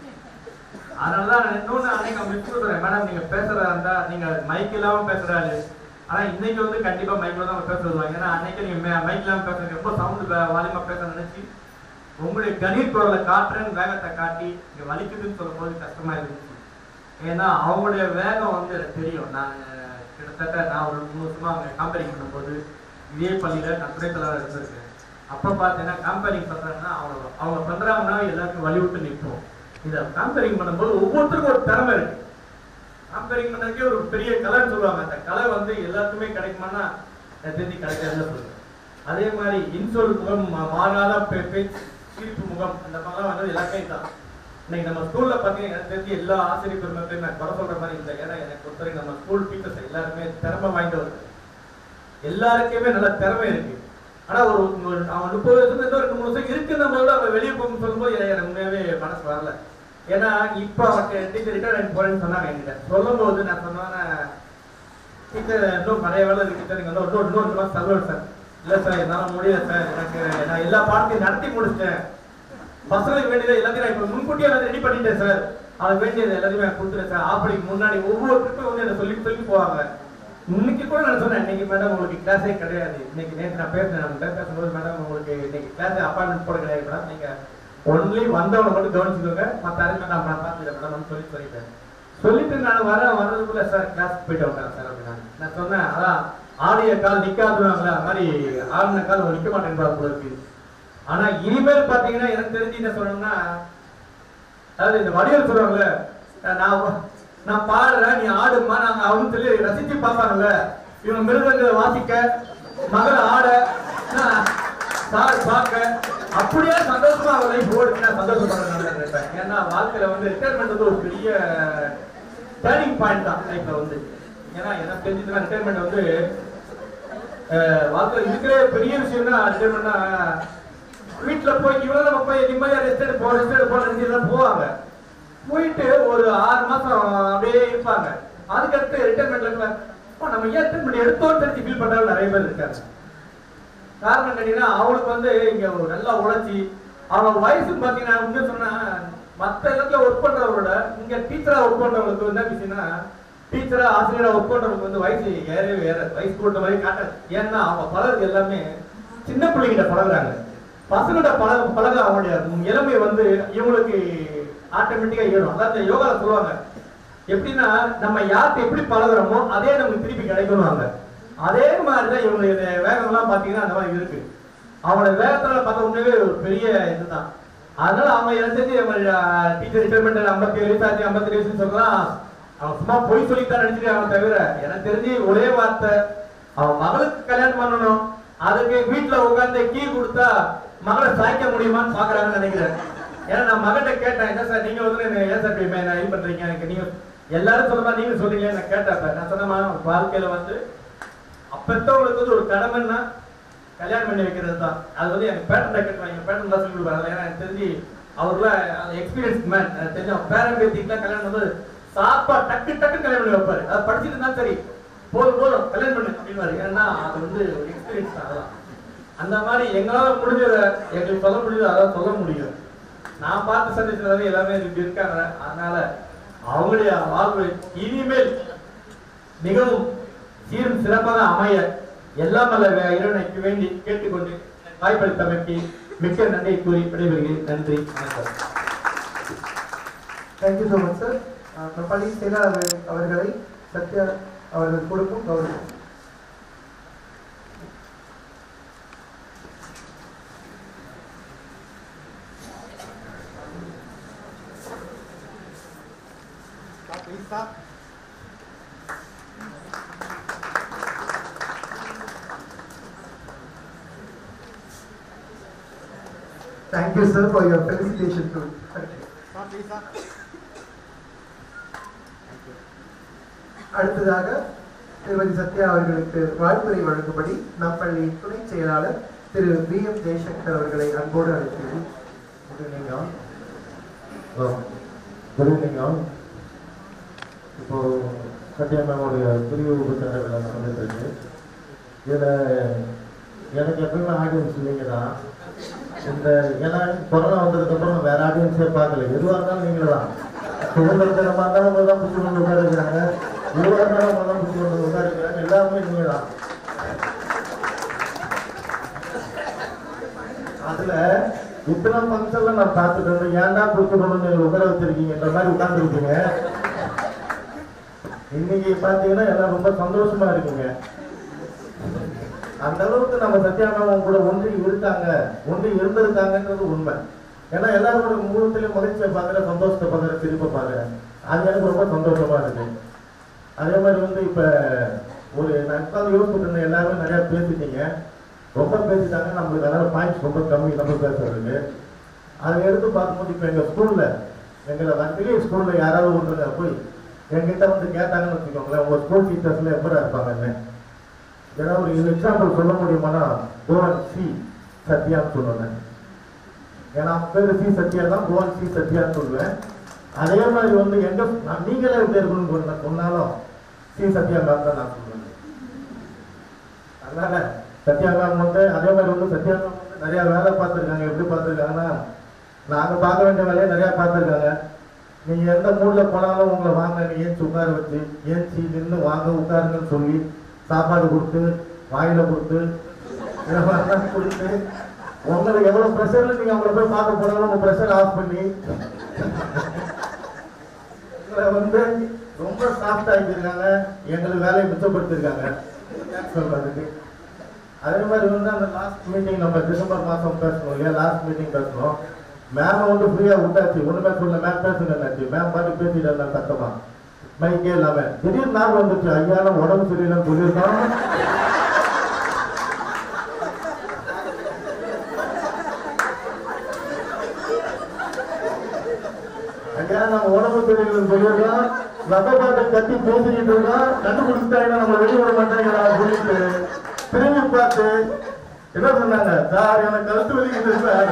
அதனாலதான் நான் இன்னொன்னு அன்னைக்கு அவங்க விட்டு கொடுத்துறேன் மேடம் நீங்க பேசுறதா இருந்தா நீங்க மைக் இல்லாம பேசுறாரு ஆனா இன்னைக்கு வந்து கண்டிப்பா மைக்ல தான் அவங்க பேச வருவாங்க ஏன்னா அன்னைக்கு நீங்க மைக் இல்லாம பேசுறீங்க ரொம்ப சவுண்ட் வாலியமா பேச நினைச்சு உங்களுடைய கணீர் குரலை காட்டுறேன்னு வேகத்தை காட்டி இங்க வலிக்குதுன்னு சொல்லும் போது கஷ்டமா இருந்துச்சு ஏன்னா அவங்களுடைய வேகம் வந்து எனக்கு தெரியும் நான் அஹ், கிட்டத்தட்ட நான் ஒரு மூணு வருஷமா அவங்க காம்பேரிங் பண்ணும்போது இதே பள்ளியில நான் துணைத் தலைவராக இருந்திருக்கேன் அப்ப பார்த்தீங்கன்னா காம்பேரிங் பண்றாங்கன்னா அவங்க அவங்க பண்றாங்கன்னா எல்லாருக்கும் வழி விட்டு நிற்போம் இதை காம்பேரிங் பண்ணும்போது ஒவ்வொருத்தருக்கும் ஒரு திறமை இருக்கு காம்பேரிங் பண்ணதுக்கே ஒரு பெரிய கலைன்னு சொல்லுவாங்க அந்த கலை வந்து எல்லாருக்குமே கிடைக்குமானா எனக்கு தெரிஞ்சு கிடைக்காதுன்னு சொல்லுவேன் அதே மாதிரி இன்சொல் முகம் மா- மாறாத பே- பேச்சு சிரிப்பு முகம் அந்த மாதிரிலாம் வந்து எல்லாமே தான் இன்னைக்கு நம்ம ஸ்கூல்ல பாத்தீங்கன்னா எனக்கு தெரிஞ்சு எல்லா ஆசிரியர் பெருமக்களையும் நான் குறை சொல்ற மாதிரி இல்லை ஏன்னா எனக்கு பொறுத்தவரைக்கும் நம்ம ஸ்கூல் டீச்சர்ஸ் எல்லாருமே திறமை வாய்ந்தவர்கள் எல்லாருக்குமே நல்ல திறமை இருக்கு ஆனா ஒரு ஒரு அவன் முப்பது வருஷம் இன்னும் ரெண்டு மூணு வருஷம் இருக்குன்னு போது அவன் வெளியே போகும் சொல்லும்போது எனக்கு எனக்கு உண்மையாவே மனசு வரல ஏன்னா இப்ப அவனுக்கு டீச்சர் ரிட்டையர் போறேன்னு சொன்னாங்க என்கிட்ட சொல்லும் போது நான் சொன்னேன் டீச்சர் இன்னும் நிறைய வேலை இருக்கு டீச்சர் நீங்க இன்னும் இன்னும் இன்னொரு மாசம் தள்ளுவேன் சார் இல்ல சார் என்னால முடியல சார் எனக்கு நான் எல்லா பாடத்தையும் நடத்தி முடிச்சிட்டேன் பசங்களுக்கு வேண்டியதை எல்லாத்தையும் நான் இப்ப முன்கூட்டியே நான் ரெடி பண்ணிட்டேன் சார் அதுக்கு வேண்டியது எல்லாத்தையுமே நான் கொடுத்துட்டேன் சார் ஆப்படிக்கு முன்னாடி ஒவ்வொருத்தருக்கும் வந்து என்ன சொல்லி சொல்லி போவாங்க இன்னைக்கு கூட நான் சொன்னேன் இன்னைக்கு மேடம் உங்களுக்கு கிளாஸே கிடையாது இன்னைக்கு நேற்று நான் பேசினேன் நம்ம பேசும்போது மேடம் உங்களுக்கு இன்னைக்கு கிளாஸ் அப்பாயின்மெண்ட் போட கிடையாது மேடம் நீங்க ஒன்லி வந்தவனை மட்டும் கவனிச்சுக்கோங்க மற்ற அறிக்கை நான் நான் பார்த்துக்கிறேன் மேடம் சொல்லி சொல்லிட்டேன் சொல்லிட்டு நான் வர வர்றதுக்குள்ள சார் கிளாஸ் போயிட்டு வந்தேன் சார் அப்படின்னா நான் சொன்னேன் அதான் ஆடிய கால் நிக்காதுவாங்களே அது மாதிரி ஆடின கால் நிக்க மாட்டேன்றாங்க போல இருக்கு ஆனா இனிமேல் பாத்தீங்கன்னா எனக்கு தெரிஞ்சு என்ன சொல்லணும்னா அதாவது இந்த வடிவல் சொல்றாங்கல்ல நான் நான் பாடுறேன் நீ ஆடுமா நாங்க அவங்க சொல்லி ரசிச்சு பார்ப்பாங்கல்ல இவங்க மிருதங்களை வாசிக்க மகள் ஆட சார் பார்க்க அப்படியே சந்தோஷமா அவ லைஃப் ஓடுச்சு நான் சந்தோஷப்படுறேன் நினைப்பேன் ஏன்னா வாழ்க்கையில வந்து ரிட்டையர்மெண்ட் வந்து ஒரு பெரிய டேர்னிங் பாயிண்ட் தான் லைஃப்ல வந்து ஏன்னா எனக்கு தெரிஞ்சதுன்னா ரிட்டையர்மெண்ட் வந்து அஹ், வாழ்க்கையில இருக்கிற பெரிய விஷயம்னா ரிட்டையர்மெண்ட்னா வீட்டுல போய் இவ்வளவு நம்ம போய் நிம்மதியா ரெஸ்ட் எடுப்போம் ரெஸ்ட் எடுப்போம் நினைச்சு எல்லாம் போவாங்க போயிட்டு ஒரு ஆறு மாசம் அப்படியே இருப்பாங்க அதுக்கடுத்து ரிட்டைர்மெண்ட்ல நம்ம ஏன் ரிட்டைர்மெண்ட் எடுத்தோம்னு தெரிஞ்சு ஃபீல் பண்றவங்க நிறைய பேர் இருக்காங்க காரணம் கேட்டீங்கன்னா அவங்களுக்கு வந்து இங்க ஒரு நல்லா உழைச்சி அவங்க வயசு பாத்தீங்கன்னா உண்மை சொன்னா மத்த இடத்துல ஒர்க் பண்றவங்களோட இங்க டீச்சரா ஒர்க் பண்றவங்களுக்கு என்ன விஷயம்னா டீச்சரா ஆசிரியரா ஒர்க் பண்றவங்களுக்கு வந்து வயசு ஏறவே வேற வயசு கூட்ட மாதிரி காட்டாது ஏன்னா அவங்க பழகுறது எல்லாமே சின்ன பிள்ளைங்கிட்ட பழகுறாங்க பசங்கிட்ட பழக பழக அவங்களுடைய இளமை வந்து இவங்களுக்கு ஆட்டோமேட்டிக்கா ஏறும் அதாவது யோகால சொல்லுவாங்க எப்படின்னா நம்ம யார்கிட்ட எப்படி பழகுறோமோ அதே நமக்கு திருப்பி கிடைக்கணுவாங்க அதே மாதிரிதான் இவங்களுடைய வேகம்லாம் பாத்தீங்கன்னா அந்த மாதிரி இருக்கு அவங்களோட வேகத்துல பார்த்த உடனே ஒரு பெரிய இதுதான் அதனால அவங்க எனக்கு தெரிஞ்சு டீச்சர் ரிட்டைர்மெண்ட் ஐம்பத்தி ஏழு வயசு ஆச்சு ஐம்பத்தி ஏழு வயசுன்னு சொல்றான் அவன் சும்மா பொய் சொல்லித்தான் நினைச்சிருக்காங்க தவிர எனக்கு தெரிஞ்சு ஒரே வார்த்தை அவன் மகளுக்கு கல்யாணம் பண்ணணும் அதுக்கு வீட்டுல உட்கார்ந்து கீ கொடுத்தா மகளை சாய்க்க முடியுமான்னு பாக்குறாங்கன்னு நினைக்கிறேன் ஏன்னா நான் மகன்கிட்ட கேட்டேன் என்ன சார் நீங்க வந்து என்ன ஏன் சார் இப்படி என்ன இது பண்றீங்க எனக்கு நீங்க எல்லாரும் சொல்ற மாதிரி நீங்க சொல்றீங்க நான் கேட்டேன் நான் சொன்னேன் வாழ்க்கையில வந்து அப்பத்தவங்களுக்கு வந்து ஒரு கடமைன்னா கல்யாணம் பண்ணி வைக்கிறது தான் அது வந்து எனக்கு பேட்டன் கேட்டுவாங்க எங்க பேட்டன் தான் சொல்லி கொடுப்பாங்க ஏன்னா எனக்கு தெரிஞ்சு அவர்ல அந்த எக்ஸ்பீரியன்ஸ் மேன் எனக்கு தெரிஞ்சு அவன் பேரன் பேத்திக்கெல்லாம் கல்யாணம் வந்து சாப்பா டக்கு டக்கு கல்யாணம் பண்ணி வைப்பாரு அது படிச்சுட்டு இருந்தா சரி போதும் போதும் கல்யாணம் பண்ணு அப்படின்னு ஏன்னா அது வந்து ஒரு எக்ஸ்பீரியன்ஸ் தான் அதெல்லாம் அந்த மாதிரி எங்களால முடிஞ்சதை எங்களுக்கு சொல்ல முடியுது அதான் சொல்ல முடியும் நான் பார்த்து சந்திச்சது எல்லாமே இப்படி இருக்காங்க அதனால அவங்களுடைய வாழ்வு இனிமேல் மிகவும் சீரும் சிறப்பாக அமைய எல்லாம் அல்ல இறைவனைக்கு வேண்டி கேட்டுக்கொண்டு வாய்ப்பளித்தமைக்கு மிக்க நன்றி கூறி விடைபெறுகிறேன் நன்றி வணக்கம் தேங்க்யூ ஸோ மச் சார் நம் பள்ளி செயலாளர் அவர்களை சத்யா அவர்கள் கொடுக்கும் கௌரவம் Thank you, sir, for your felicitation too. அடுத்ததாக திருமதி சத்யா அவர்களுக்கு வாழ்த்துறை வழங்கும்படி நம் பள்ளியின் துணை செயலாளர் திரு பி எம் ஜெய்சங்கர் அவர்களை அன்போடு அழைக்கிறேன் good evening all good evening all இப்போ சத்யா மேமோடைய பிரிவு உபச்சார விழா நடந்துட்டு இருக்கு இதில் எனக்கு எப்பயுமே ஆடியன்ஸ் நீங்கள் தான் இந்த ஏன்னா கொரோனா வந்ததுக்கப்புறம் வேற ஆடியன்ஸே பார்க்கல எதுவாக இருந்தாலும் நீங்களே தான் சுதந்திரத்தனமாக இருந்தாலும் உங்களை தான் பிடிச்சி கொண்டு உட்காருக்கிறாங்க எதுவாக இருந்தாலும் உங்களை தான் பிடிச்சி கொண்டு உட்காருக்கிறாங்க எல்லாருமே நீங்கள் தான் அதுல இத்தனை ஃபங்க்ஷன்ல நான் பார்த்துட்டு இருந்தேன் ஏன்டா பிடிச்சி கொண்டு வந்து எங்களை உட்கார வச்சிருக்கீங்கன்ற மாதிரி உட்கார்ந்துருக்கீங்க இன்னைக்கு பாத்தீங்கன்னா எல்லாம் ரொம்ப சந்தோஷமா இருக்குங்க அந்த அளவுக்கு நம்ம சத்யானவன் கூட ஒன்றி இருக்காங்க ஒன்றி இருந்திருக்காங்கன்றது உண்மை ஏன்னா எல்லாரோட முகத்திலையும் மகிழ்ச்சியை பார்க்குற சந்தோஷத்தை பார்க்குற சிரிப்பை பார்க்குறேன் அது எனக்கு ரொம்ப சந்தோஷமா இருக்கு அதே மாதிரி வந்து இப்ப ஒரு நான் உட்காந்து யோசிச்சுட்டு இருந்தேன் எல்லாருமே நிறைய பேசிட்டீங்க ரொம்ப பேசிட்டாங்க நம்மளுக்கு அதனால பாயிண்ட்ஸ் ரொம்ப கம்மி நம்ம பேசுறதுக்கு அதை எடுத்து பார்க்கும்போது இப்போ எங்கள் ஸ்கூலில் எங்களை வண்டிலே ஸ்கூலில் யாராவது ஒருத்தங்க போய் என்கிட்ட வந்து கேட்டாங்கன்னு வச்சுக்கோங்களேன் உங்கள் ஸ்கூல் டீச்சர்ஸில் எப்படி இருப்பாங்கன்னு ஏதாவது ஒரு எக்ஸாம்பிள் சொல்ல முடியுமானா கோவன் சி சத்யான்னு சொல்லுவேன் ஏன்னா அவன் பேர் சி சத்யா தான் கோவன் சி சத்யான்னு சொல்லுவேன் அதே மாதிரி வந்து எங்க நான் நீங்களே எப்படி இருக்கணும்னு சொன்ன- சொன்னாலும் சி சத்யா மேம் தான் நான் சொல்லுவேன் அதனால சத்யா மேம் வந்து அதே மாதிரி வந்து சத்யா மேம் வந்து நிறைய வேலை பார்த்துருக்காங்க எப்படி பார்த்துருக்காங்கன்னா நாங்க பார்க்க வேண்டிய வேலையை நிறைய பார்த்துருக்காங்க நீங்க எந்த மூட்ல போனாலும் உங்களை வாங்க நீ ஏன்ச்சு உட்கார வச்சு ஏன்ச்சி நின்று வாங்க உட்காருங்கன்னு சொல்லி சாப்பாடு கொடுத்து வாயில கொடுத்து இதெல்லாம் கொடுத்து உங்களுக்கு எவ்வளவு ப்ரெஷர்ல நீங்க அவங்கள போய் பார்க்க போனாலும் உங்க ப்ரெஷர் ஆஃப் பண்ணி உங்களை வந்து ரொம்ப சாஃப்ட் ஆகியிருக்காங்க எங்களுக்கு வேலையை மிச்சப்படுத்திருக்காங்க சொல்றதுக்கு அதே மாதிரி வந்து அந்த லாஸ்ட் மீட்டிங் நம்ம டிசம்பர் மாசம் பேசணும் இல்லையா லாஸ்ட் மீட்டிங் பேசணும் மேம் வந்து ஃப்ரீயா விட்டாச்சு ஒண்ணுமே சொல்ல மேம் பேசுங்கன்னாச்சு மேம் பாட்டு பேசிட்டு இருந்தாங்க சத்தமா மைக்கே இல்லாம திடீர்னு ஞாபகம் வந்துச்சு ஐயா நம்ம உடம்பு சரியில்லைன்னு சொல்லியிருக்கோம் ஐயா நம்ம உடம்பு சரியில்லைன்னு சொல்லியிருக்கோம் ரத்த பாட்டை கட்டி பேசிக்கிட்டு இருக்கோம் கண்டுபிடிச்சிட்டாங்கன்னா நம்ம வெளியே விட மாட்டாங்களா சொல்லிட்டு திரும்பி பார்த்து என்ன சொன்னாங்க சார் எனக்கு கழுத்து வலிக்குது சார்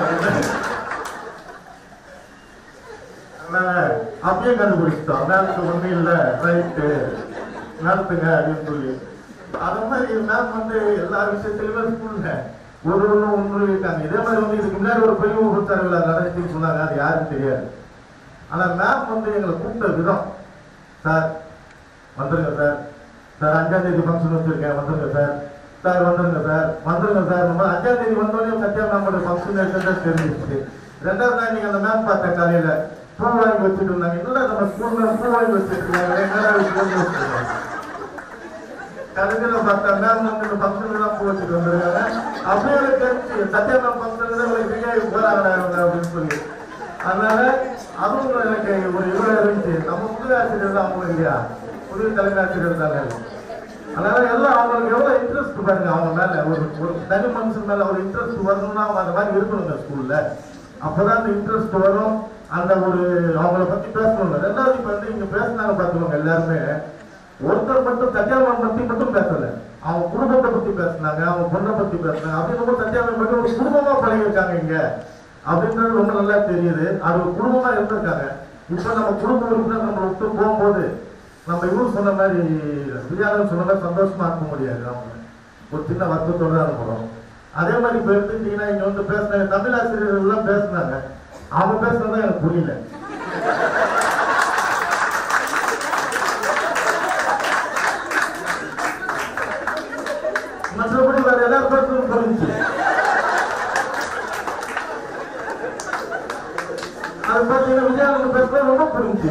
அதனால அப்பயே கண்டுபிடிச்சிட்டோம் மேம்க்கு ஒன்றும் இல்லை ரைட்டு நடத்துங்க அப்படின்னு சொல்லி அது மாதிரி மேம் வந்து எல்லா விஷயத்திலுமே ஸ்கூல்ல ஒரு ஒன்று ஒன்று இருக்காங்க இதே மாதிரி வந்து இதுக்கு முன்னாடி ஒரு பெரிய உபச்சார விழா நடந்துச்சுன்னு சொன்னாங்க அது யாருக்கும் தெரியாது ஆனா மேம் வந்து எங்களை கூப்பிட்ட விதம் சார் வந்துருங்க சார் சார் அஞ்சாம் தேதி ஃபங்க்ஷன் வச்சிருக்கேன் வந்துருங்க சார் சார் வந்துருங்க சார் வந்துருங்க சார் நம்ம அஞ்சாம் தேதி வந்தோடனே சத்யா மேமோட ஃபங்க்ஷன் இருக்கிறதா தெரிஞ்சிச்சு ரெண்டாவது நாள் நீங்க அந்த மேம் பார்த்த காலையில பூ வாங்கி வச்சுட்டு இருந்தாங்க என்னடா நம்ம ஸ்கூல்ல பூ வாங்கி வச்சுட்டு இருக்காங்க என்னடா விஷயம்னு யோசிச்சிருக்காங்க. கடைசியில பார்த்தா மேம் வந்து இந்த ஃபங்க்ஷன் எல்லாம் பூ வச்சுட்டு வந்திருக்காங்க அப்படியே எனக்கு தெரிஞ்சு சத்யா மேம் ஃபங்க்ஷன் தான் உங்களுக்கு ஃப்ரீயாக போறாங்க அப்படின்னு சொல்லி அதனால அதுவும் எனக்கு ஒரு இதுவா இருந்துச்சு நம்ம புது ஆசிரியர் தான் அவங்களுக்கு இல்லையா புது தலைமை ஆசிரியர் தானே அதனால எல்லாம் அவங்களுக்கு எவ்வளவு இன்ட்ரெஸ்ட் பாருங்க அவங்க மேல ஒரு ஒரு தனி மனுஷன் மேல ஒரு இன்ட்ரெஸ்ட் வரணும்னா அவங்க அந்த மாதிரி இருக்கணுங்க ஸ்கூல்ல அப்பதான் அந்த இன்ட்ரெஸ்ட் வரும் அந்த ஒரு அவங்கள பத்தி பேசணும் ரெண்டாவது இப்ப வந்து இங்க பேசினாங்க பாத்துக்கோங்க எல்லாருமே ஒருத்தர் மட்டும் சத்யாமன் பத்தி மட்டும் பேசல அவங்க குடும்பத்தை பத்தி பேசினாங்க அவங்க பொண்ணை பத்தி பேசினாங்க அப்படின்னு சத்யாமன் பத்தி ஒரு குடும்பமா பழகிருக்காங்க இங்க அப்படின்றது ரொம்ப நல்லா தெரியுது அது ஒரு குடும்பமா இருந்திருக்காங்க இப்ப நம்ம குடும்ப உறுப்பினர் நம்ம விட்டு போகும்போது நம்ம இவரு சொன்ன மாதிரி விஜயானந்த் சொன்ன மாதிரி சந்தோஷமா இருக்க முடியாது அவங்க ஒரு சின்ன வருத்தத்தோட தான் இருக்கிறோம் அதே மாதிரி இப்ப எடுத்துக்கிட்டீங்கன்னா இங்க வந்து பேசினாங்க தமிழ் ஆசிரியர்கள் எல்லாம் பேசினாங்க அவங்க பேசுனது எனக்கு புரியல மற்றபடி வேற எல்லாரும் பேசுறது புரிஞ்சு அது பார்த்தீங்கன்னா விஜயானந்த் பேசுறது ரொம்ப புரிஞ்சு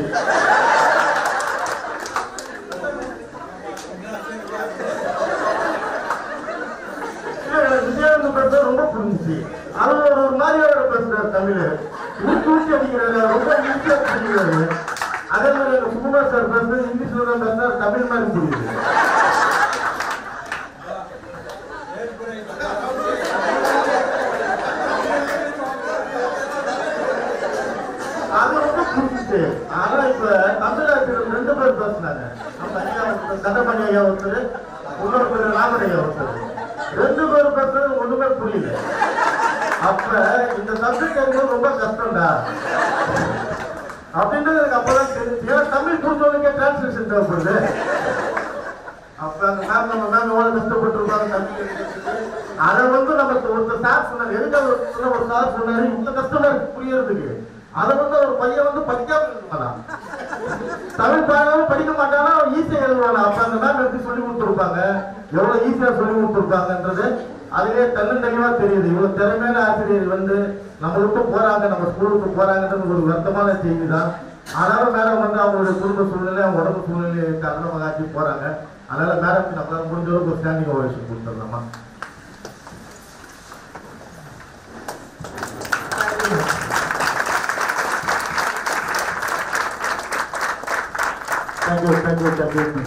விஜயானந்த் பேசுறது ரொம்ப புரிஞ்சுச்சு அது ஒரு ஒரு மாதிரியோட பேசுறாரு தமிழ் ஊட்டி ஊட்டி அடிக்கிறாரு ரொம்ப ஈஸியா புரிஞ்சுக்கிறாரு அதே மாதிரி எங்க சுகுமார் சார் பேசுறது இங்கிலீஷ்ல தான் பேசுறாரு தமிழ் மாதிரி புரியுது அது ரொம்ப புரிஞ்சுச்சு ஆனா இப்ப தமிழ் ஆசிரியர் ரெண்டு பேர் பேசினாங்க நம்ம ஐயா ஒருத்தர் சட்டமணி ஐயா ஒருத்தர் இன்னொரு பேர் ராமன் ஐயா ஒருத்தர் ரெண்டு பேரும் பேசுறது ஒண்ணுமே புரியல கஷ்டம்டா அப்படின்றது எனக்கு அப்பதான் தெரிஞ்சு ஏன்னா தமிழ் புரிஞ்சவனுக்கே டிரான்ஸ்லேஷன் தேவைப்படுது அப்ப அந்த மேம் நம்ம மேம் எவ்வளவு கஷ்டப்பட்டிருப்பாங்க தமிழ் எழுதுறதுக்கு. அதை வந்து நமக்கு ஒருத்தர் சார் சொன்னார் எதுக்கு அவர் சொன்ன ஒரு சார் சொன்னாரு இவ்வளவு கஷ்டமா இருக்கு புரியறதுக்கு அதை வந்து ஒரு பையன் வந்து படிக்காம எழுதுவானா தமிழ் பாடம் படிக்க மாட்டானா அவன் ஈஸியா எழுதுவானா அப்ப அந்த மேம் எப்படி சொல்லி கொடுத்துருப்பாங்க எவ்வளவு ஈஸியா சொல்லி கொடுத்துருப்பாங்கன்றது அதுவே தெளிவா தெரியுது இவ்வளவு திறமையான ஆசிரியர் வந்து நம்ம விட்டு போறாங்க நம்ம ஸ்கூலுக்கு போறாங்கன்றது ஒரு வருத்தமான செய்தி தான் ஆனாலும் மேடம் வந்து அவங்களுடைய குடும்ப சூழ்நிலை அவங்க உடம்பு சூழ்நிலை காரணமாக காட்சி போறாங்க அதனால மேடம் நம்மளால முடிஞ்ச அளவுக்கு ஒரு ஸ்டாண்டிங் ஓவேஷன் கொடுத்துடலாமா தேங்க்யூ தேங்க்யூ தேங்க்யூ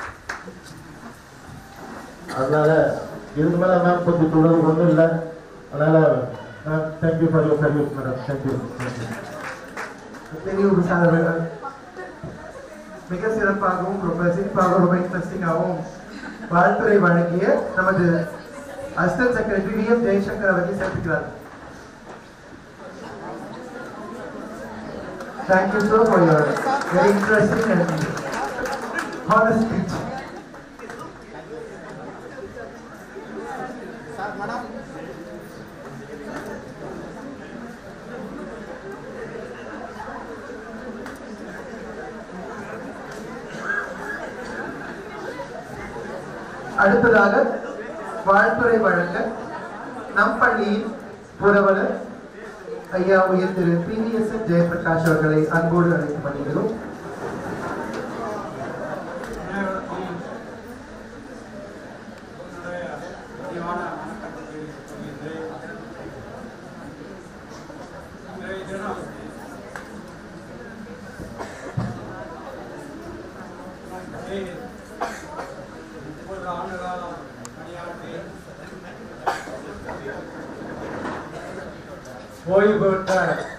அதனால இதுக்கு மேல மேம் கொஞ்சம் தொடர்பு ஒன்றும் இல்லை அதனால ma'am thank you for your service madam thank you thank you எத்தனையோ விஷால் அவர்கள் மிக சிறப்பாகவும் ரொம்ப சிறப்பாகவும் ரொம்ப இன்ட்ரெஸ்டிங்காகவும் வாழ்த்துறை வழங்கிய நமது assistant secretary V M Jayasankar அவர்கள் சேர்த்துக்கிறார் Thank you so for your very interesting and honest speech. அடுத்ததாக வாழ்த்துறை வழங்க நம் பள்ளியின் புரவலர் ஐயா உயர் திரு பி வி எஸ் ஜெயபிரகாஷ் அவர்களை அன்போடு அழைத்து பண்ணுகிறோம் முப்பது ஆண்டு காலம் பணியாற்றி ஓய்வு பெற்ற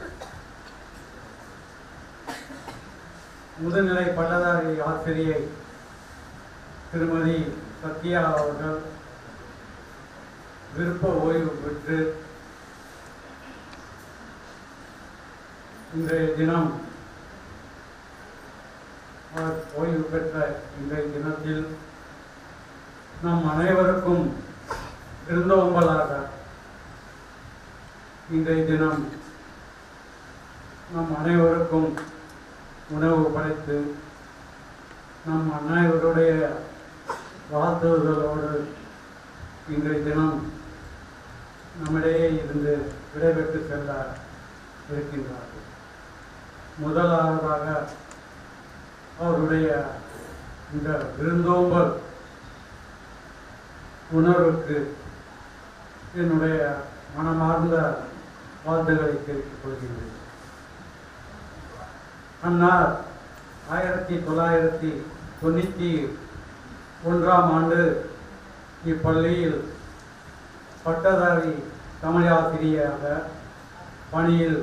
முதுநிலை பட்டதாரி ஆசிரியை திருமதி சத்யா அவர்கள் விருப்ப ஓய்வு பெற்று இன்றைய தினம் அவர் ஓய்வு பெற்ற இன்றைய தினத்தில் நம் அனைவருக்கும் விருந்தோம்பலாக இன்றைய தினம் நம் அனைவருக்கும் உணவு படைத்து நம் அனைவருடைய வாழ்த்துதலோடு இன்றைய தினம் நம்மிடையே இருந்து விடைபெற்று செல்ல இருக்கின்றார்கள் முதலாவதாக அவருடைய இந்த விருந்தோம்பல் உணர்வுக்கு என்னுடைய மனமார்ந்த வாழ்த்துக்களை தெரிவித்துக் கொள்கின்றேன் அன்னார் ஆயிரத்தி தொள்ளாயிரத்தி தொண்ணூற்றி ஒன்றாம் ஆண்டு இப்பள்ளியில் பட்டதாரி தமிழாசிரியராக பணியில்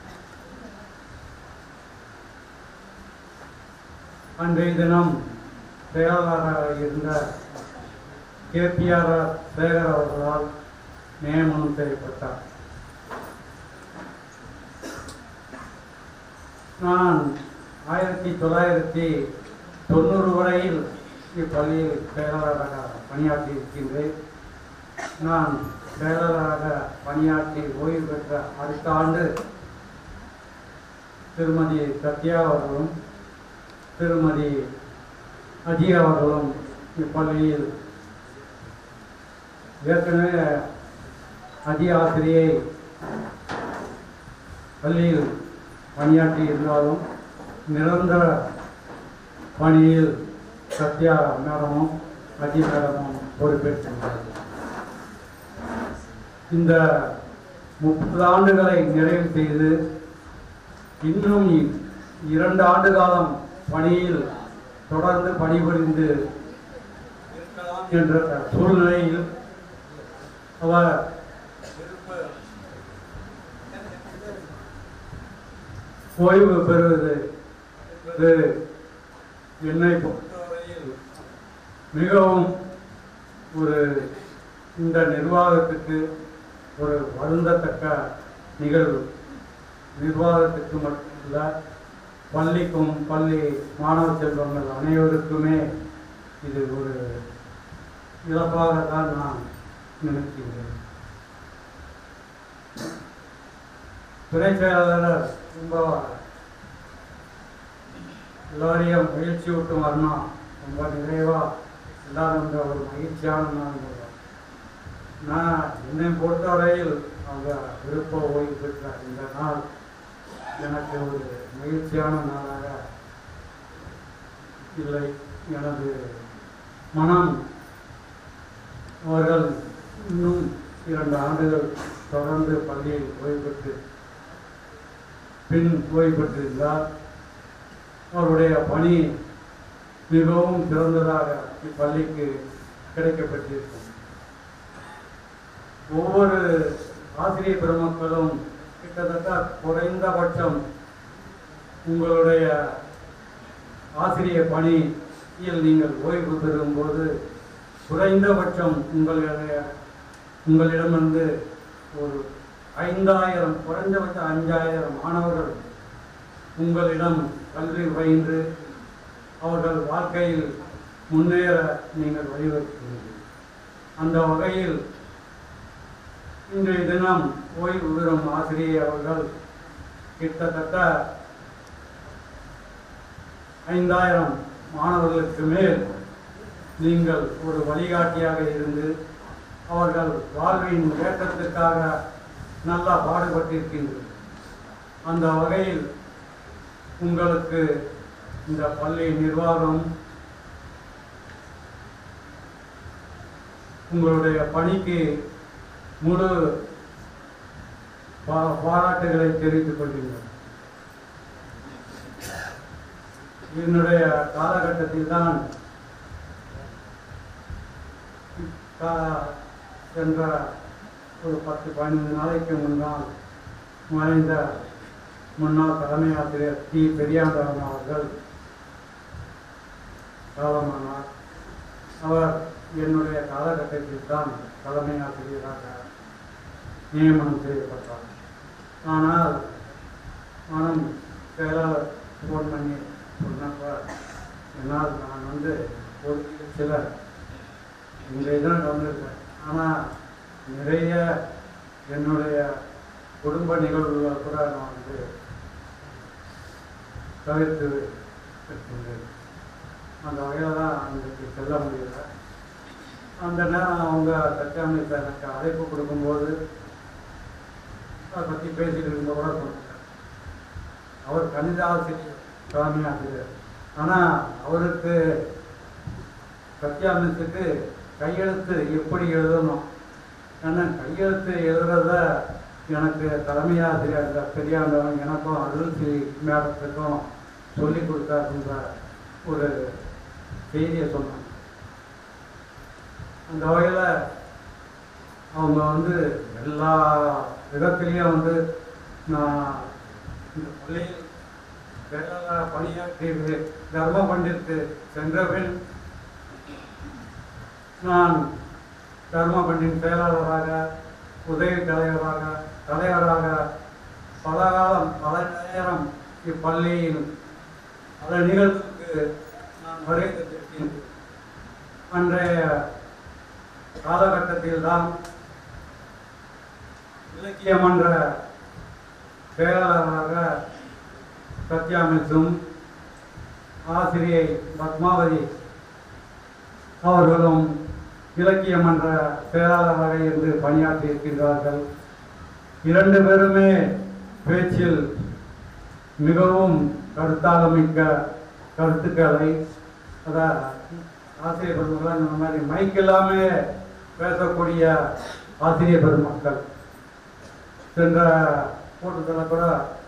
அன்றைய தினம் செயலாளராக இருந்த கேபிஆர் சேகர் அவர்களால் நியமனம் செய்யப்பட்டார் நான் ஆயிரத்தி தொள்ளாயிரத்தி தொண்ணூறு வரையில் இப்பள்ளியில் செயலாளராக பணியாற்றி இருக்கின்றேன் நான் செயலாளராக பணியாற்றி ஓய்வு பெற்ற அடுத்த ஆண்டு திருமதி சத்யா அவர்களும் திருமதி அஜி அவர்களும் இப்பள்ளியில் ஏற்கனவே அதி ஆசிரியை பள்ளியில் பணியாற்றி இருந்தாலும் நிரந்தர பணியில் சத்யா மேடமும் அஜி மேடமும் பொறுப்பேற்றுள்ளார்கள் இந்த முப்பது ஆண்டுகளை நிறைவு செய்து இன்னும் இரண்டு ஆண்டு காலம் பணியில் தொடர்ந்து பணிபுரிந்து இருக்கலாம் என்ற சூழ்நிலையில் அவர் ஓய்வு பெறுவது இது என்னை பொறுத்தவரையில் மிகவும் ஒரு இந்த நிர்வாகத்துக்கு ஒரு வருந்தத்தக்க நிகழ்வு நிர்வாகத்துக்கு மட்டுமல்ல பள்ளிக்கும் பள்ளி மாணவ செல்வங்கள் அனைவருக்குமே இது ஒரு இழப்பாக தான் நான் நினைக்கின்றேன் துணை செயலாளர் ரொம்ப எல்லாரையும் மகிழ்ச்சி விட்டு வரணும் ரொம்ப நிறைவா எல்லாரும் இந்த ஒரு மகிழ்ச்சியான நாள் சொல்றோம். நான் என்னை பொறுத்தவரையில் அவங்க விருப்ப ஓய்வு பெற்ற இந்த நாள் எனக்கு ஒரு மகிழ்ச்சியான நாளாக இல்லை எனது மனம் அவர்கள் இன்னும் இரண்டு ஆண்டுகள் தொடர்ந்து பள்ளியில் ஓய்வு பெற்று பின் ஓய்வு பெற்றிருந்தார் அவருடைய பணி மிகவும் சிறந்ததாக இப்பள்ளிக்கு கிடைக்கப்பட்டிருக்கும் ஒவ்வொரு ஆசிரியர் பெருமக்களும் கிட்டத்தட்ட குறைந்தபட்சம் உங்களுடைய ஆசிரியர் பணியில் நீங்கள் ஓய்வு பெறும்போது குறைந்தபட்சம் உங்களுடைய உங்களிடமிருந்து ஒரு ஐந்தாயிரம் குறைந்தபட்சம் அஞ்சாயிரம் மாணவர்கள் உங்களிடம் கல்வி பயின்று அவர்கள் வாழ்க்கையில் முன்னேற நீங்கள் வழிவகுக்கிறீர்கள் அந்த வகையில் இன்றைய தினம் ஓய்வு பெறும் ஆசிரியர் அவர்கள் கிட்டத்தட்ட ஐந்தாயிரம் மாணவர்களுக்கு மேல் நீங்கள் ஒரு வழிகாட்டியாக இருந்து அவர்கள் வாழ்வின் ஏற்றத்திற்காக நல்லா பாடுபட்டிருக்கின்றனர் அந்த வகையில் உங்களுக்கு இந்த பள்ளி நிர்வாகம் உங்களுடைய பணிக்கு முழு பா- பாராட்டுகளை தெரிவித்துக் கொள்கிறேன் என்னுடைய காலகட்டத்தில் தான் சென்ற ஒரு பத்து பதினைந்து நாளைக்கு முன்னால் மறைந்த முன்னாள் தலைமை ஆசிரியர் டி பெரியாண்டவன் அவர்கள் காலமானார் அவர் என்னுடைய காலகட்டத்தில் தான் தலைமை ஆசிரியராக நியமனம் செய்யப்பட்டார் ஆனால் மனம் செயலாளர் ஃபோன் பண்ணி சொன்னப்ப என்னால் நான் வந்து ஒரு சில இங்கே தான் வந்திருக்கேன் ஆனால் நிறைய என்னுடைய குடும்ப நிகழ்வுகள் கூட நான் வந்து தவிர்த்து இருக்கின்றேன் அந்த வகையில் தான் அன்றைக்கு செல்ல முடியல அந்த நேரம் அவங்க சத்தியாமி சார் எனக்கு அழைப்பு கொடுக்கும்போது அதை பற்றி பேசிட்டு இருந்த கூட சொன்னாங்க அவர் கணித ஆசிரியர் தலைமை ஆசிரியர் ஆனால் அவருக்கு சத்தியாமிஸுக்கு கையெழுத்து எப்படி எழுதணும் ஏன்னா கையெழுத்து எழுதுறத எனக்கு தலைமை ஆசிரியர் இந்த பெரியாண்டவன் எனக்கும் அருள்சி மேடத்துக்கும் சொல்லி கொடுத்தாருன்ற ஒரு செய்தியை சொன்னாங்க அந்த வகையில் அவங்க வந்து எல்லா விதத்திலையும் வந்து நான் இந்த பள்ளியில் வேளாண் பணியாற்றி தர்ம பண்டிற்கு சென்ற பின் நான் தர்ம பண்டின் செயலாளராக உதவி தலைவராக தலைவராக பல காலம் பல நேரம் இப்பள்ளியில் பல நிகழ்வுக்கு நான் வருகை தந்திருக்கின்றேன் அன்றைய காலகட்டத்தில் தான் இலக்கிய மன்ற செயலாளராக சத்யாமிசும் ஆசிரியை பத்மாவதி அவர்களும் இலக்கிய மன்ற செயலாளராக இருந்து பணியாற்றி இருக்கின்றார்கள் இரண்டு பேருமே பேச்சில் மிகவும் கருத்தாளமிக்க கருத்துக்களை அதான் ஆசிரியர் பெருமக்கள் இந்த மாதிரி மைக் இல்லாமே பேசக்கூடிய ஆசிரியர் பெருமக்கள் சென்ற கூட்டத்தில் கூட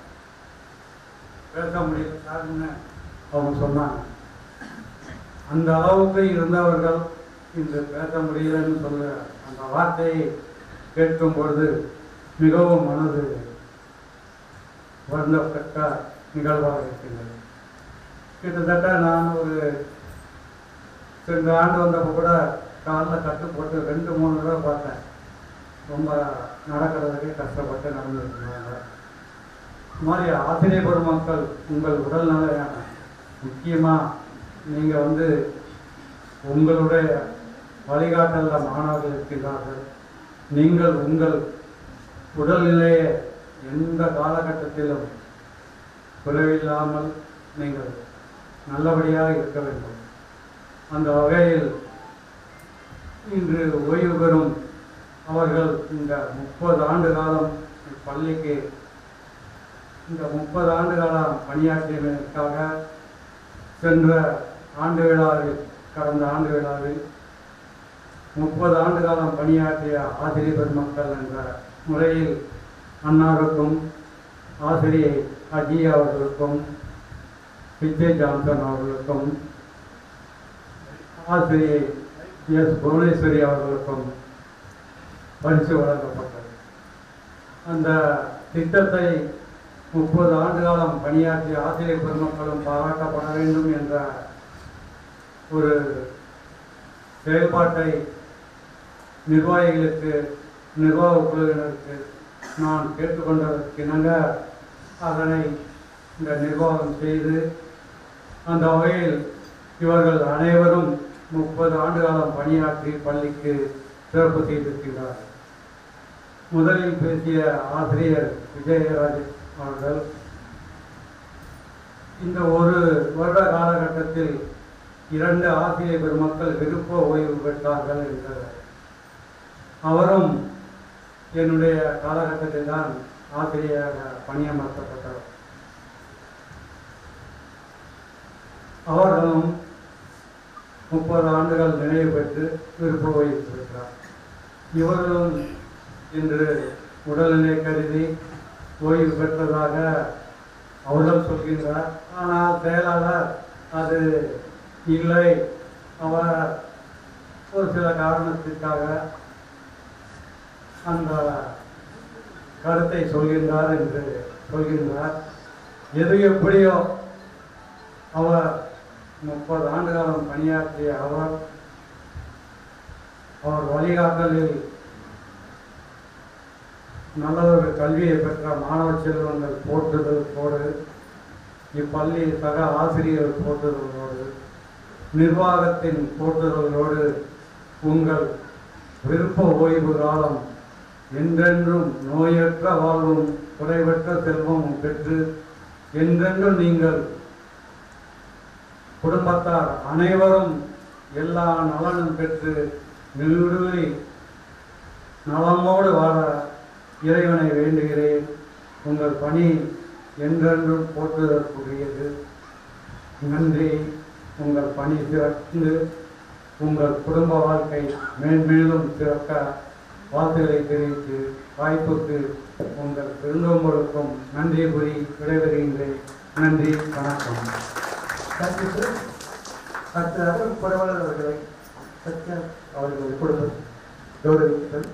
பேச முடியல சார்னு அவங்க சொன்னாங்க அந்த அளவுக்கு இருந்தவர்கள் இன்று பேச முடியலன்னு சொல்ல அந்த வார்த்தையை கேட்கும் பொழுது மிகவும் மனது வருந்தத்தக்க நிகழ்வாக இருக்கின்றது கிட்டத்தட்ட நான் ஒரு சென்ற ஆண்டு வந்தப்போ கூட காலில் கட்டு போட்டு ரெண்டு மூணு தடவை பார்த்தேன் ரொம்ப நடக்கிறதுக்கே கஷ்டப்பட்டு நடந்துருந்தாங்க இந்த மாதிரி ஆசிரியர் பெருமக்கள் உங்கள் உடல்நல முக்கியமாக நீங்கள் வந்து உங்களுடைய வழிகாட்டல்ல மாணவர்கள் இருக்கின்றார்கள் நீங்கள் உங்கள் உடல்நிலையை எந்த காலகட்டத்திலும் குறைவில்லாமல் நீங்கள் நல்லபடியாக இருக்க வேண்டும் அந்த வகையில் இன்று ஓய்வு பெறும் அவர்கள் இந்த முப்பது ஆண்டு காலம் பள்ளிக்கு இந்த முப்பது ஆண்டு காலம் பணியாற்றியதற்காக சென்ற ஆண்டு விழாவில் கடந்த ஆண்டு விழாவில் முப்பது ஆண்டு காலம் பணியாற்றிய ஆசிரியர் பெருமக்கள் என்ற முறையில் அன்னாருக்கும் ஆசிரியை அஜி அவர்களுக்கும் விஜய் ஜான்சன் அவர்களுக்கும் ஆசிரியை எஸ் புவனேஸ்வரி அவர்களுக்கும் பரிசு வழங்கப்பட்டது அந்த திட்டத்தை முப்பது ஆண்டு காலம் பணியாற்றிய ஆசிரியர் பெருமக்களும் பாராட்டப்பட வேண்டும் என்ற ஒரு செயல்பாட்டை நிர்வாகிகளுக்கு நிர்வாக குழுவினருக்கு நான் கேட்டுக்கொண்டதற்கு இணங்க அதனை இந்த நிர்வாகம் செய்து அந்த வகையில் இவர்கள் அனைவரும் முப்பது ஆண்டு காலம் பணியாற்றி பள்ளிக்கு சிறப்பு செய்திருக்கிறார்கள் முதலில் பேசிய ஆசிரியர் விஜயராஜ் அவர்கள் இந்த ஒரு வருட காலகட்டத்தில் இரண்டு ஆசிரியர் பெருமக்கள் விருப்ப ஓய்வு பெற்றார்கள் என்றார் அவரும் என்னுடைய காலகட்டத்தில் தான் ஆசிரியராக பணியமர்த்தப்பட்டார் அவர்களும் முப்பது ஆண்டுகள் நினைவு பெற்று விருப்ப ஓய்வு பெற்றார் இவர்களும் இன்று உடல்நிலை கருதி ஓய்வு பெற்றதாக அவர்கள் சொல்கின்றார் ஆனால் செயலாளர் அது இல்லை அவர் ஒரு சில காரணத்திற்காக அந்த கருத்தை சொல்கின்றார் என்று சொல்கின்றார் எது எப்படியோ அவர் முப்பது ஆண்டு காலம் பணியாற்றிய அவர் அவர் வழிகாட்டலில் நல்லதொரு கல்வியை பெற்ற மாணவ செல்வங்கள் போற்றுதலோடு இப்பள்ளி சக ஆசிரியர் போற்றுதலோடு நிர்வாகத்தின் போற்றுதலோடு உங்கள் விருப்ப ஓய்வு காலம் என்றென்றும் நோயற்ற வாழ்வும் குறைவற்ற செல்வமும் பெற்று என்றென்றும் நீங்கள் குடும்பத்தார் அனைவரும் எல்லா நலனும் பெற்று நிறுவி நலமோடு வாழ இறைவனை வேண்டுகிறேன் உங்கள் பணி என்றென்றும் போற்றுதற்குரியது நன்றி உங்கள் பணி சிறந்து உங்கள் குடும்ப வாழ்க்கை மேன்மேலும் சிறக்க வாழ்த்துக்களை தெரிவித்து வாய்ப்புக்கு உங்கள் பெருந்தோம்பலுக்கும் நன்றி கூறி விடைபெறுகின்றேன் நன்றி வணக்கம் நன்றி சார் அடுத்ததாக புரவலர் அவர்களை சத்யா அவர்கள் குடும்பம் கௌரவித்தல்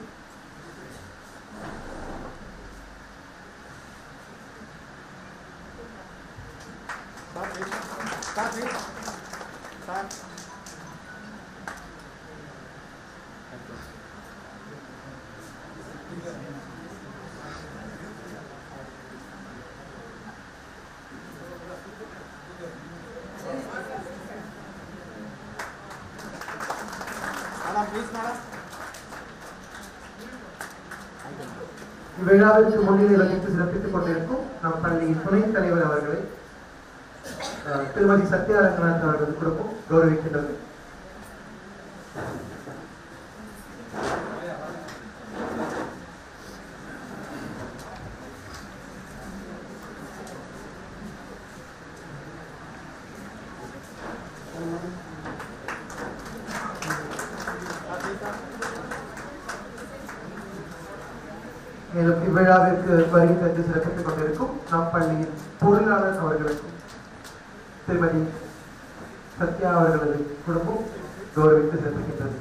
விழாவிற்கு முன்னிலை வகித்து சிறப்பித்துக் கொண்டிருக்கும் நம் பள்ளியின் துணைத் தலைவர் அவர்களை அஹ், திருமதி சத்யா ரங்கநாத் அவர்கள் கொடுக்கும் கௌரவிக்கின்றது மேலும் இவ்விழாவிற்கு வருகை தந்து சிறப்பித்துக் கொண்டிருக்கும் நம் பள்ளியின் பொருளாளர் அவர்களுக்கும் திருமதி சத்யா அவர்களது குடும்பம் கௌரவித்து சிறப்பிக்கின்றது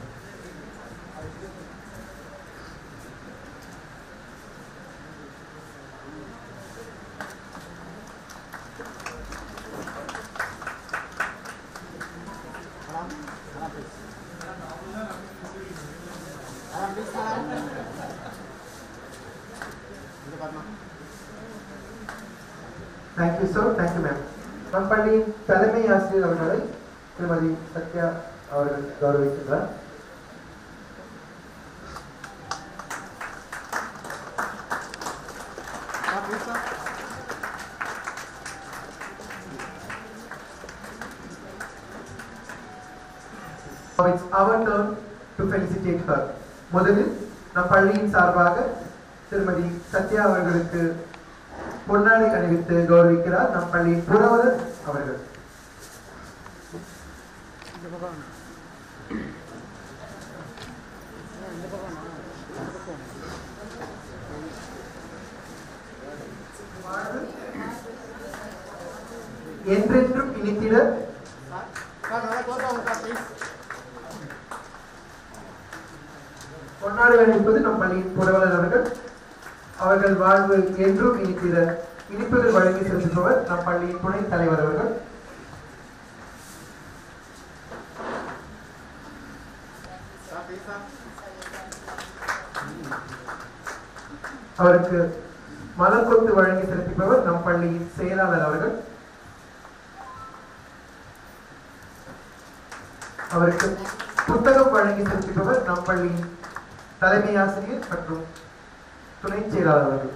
தேங்க்யூ சார் தேங்க்யூ மேம் நம் பள்ளியின் தலைமை ஆசிரியர் அவர்களை திருமதி சத்யா அவர்கள் கௌரவிக்கின்றார் Now it's our turn to felicitate her. முதலில் நம் பள்ளியின் சார்பாக திருமதி சத்யா அவர்களுக்கு பொன்னாடை அணிவித்து கௌரவிக்கிறார் நம் பள்ளியின் புரவலர் அவர்கள் என்றென்றும் இனித்திட பொன்னாடை அணிவிப்பது நம் பள்ளியின் புரவலர் அவர்கள் அவர்கள் வாழ்வு என்றும் இனித்திட இனிப்புகள் வழங்கி செலுத்துபவர் நம் பள்ளியின் துணைத் தலைவர் அவர்கள் அவருக்கு மலர்கொத்து வழங்கி சிறப்பிப்பவர் நம் பள்ளியின் செயலாளர் அவர்கள் அவருக்கு புத்தகம் வழங்கி சிறப்பிப்பவர் நம் பள்ளியின் தலைமை ஆசிரியர் மற்றும் துணை செயலாளர் அவர்கள்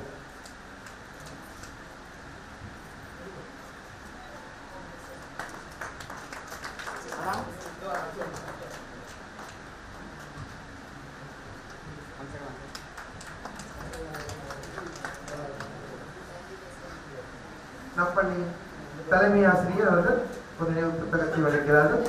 நம் பள்ளியின் தலைமை ஆசிரியர் அவர்கள் ஒரு நினைவு புத்தகத்தை வழங்குகிறார்கள்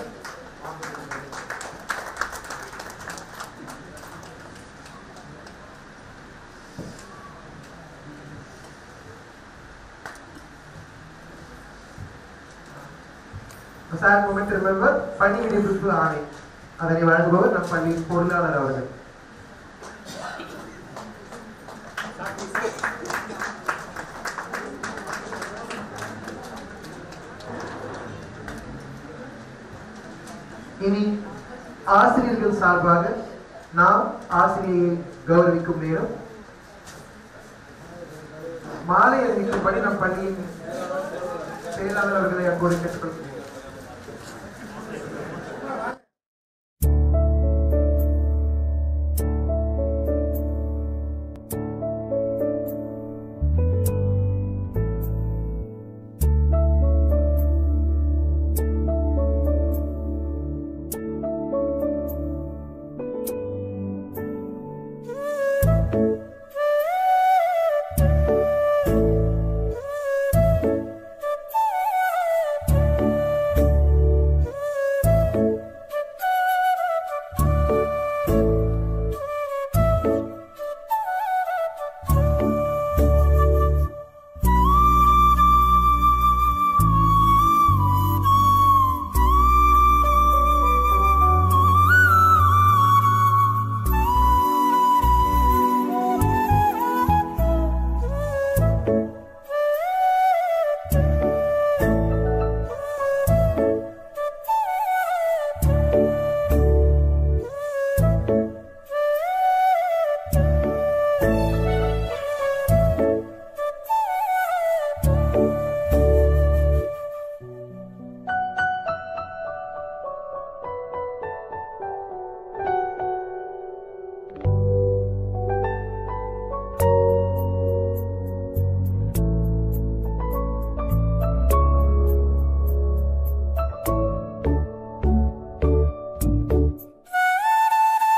சார் மூமெண்ட் ரிமெம்பர் பணி இடைவிப்பு ஆணை அதனை வழங்குபவர் நம் பள்ளியின் பொருளாளர் அவர்கள் இனி ஆசிரியர்கள் சார்பாக நாம் ஆசிரியை கௌரவிக்கும் நேரம் மாலை அறிவிக்கும்படி நம் பள்ளியின் செயலாளர் அவர்களை அப்போது கேட்டுக்கொள்கிறேன்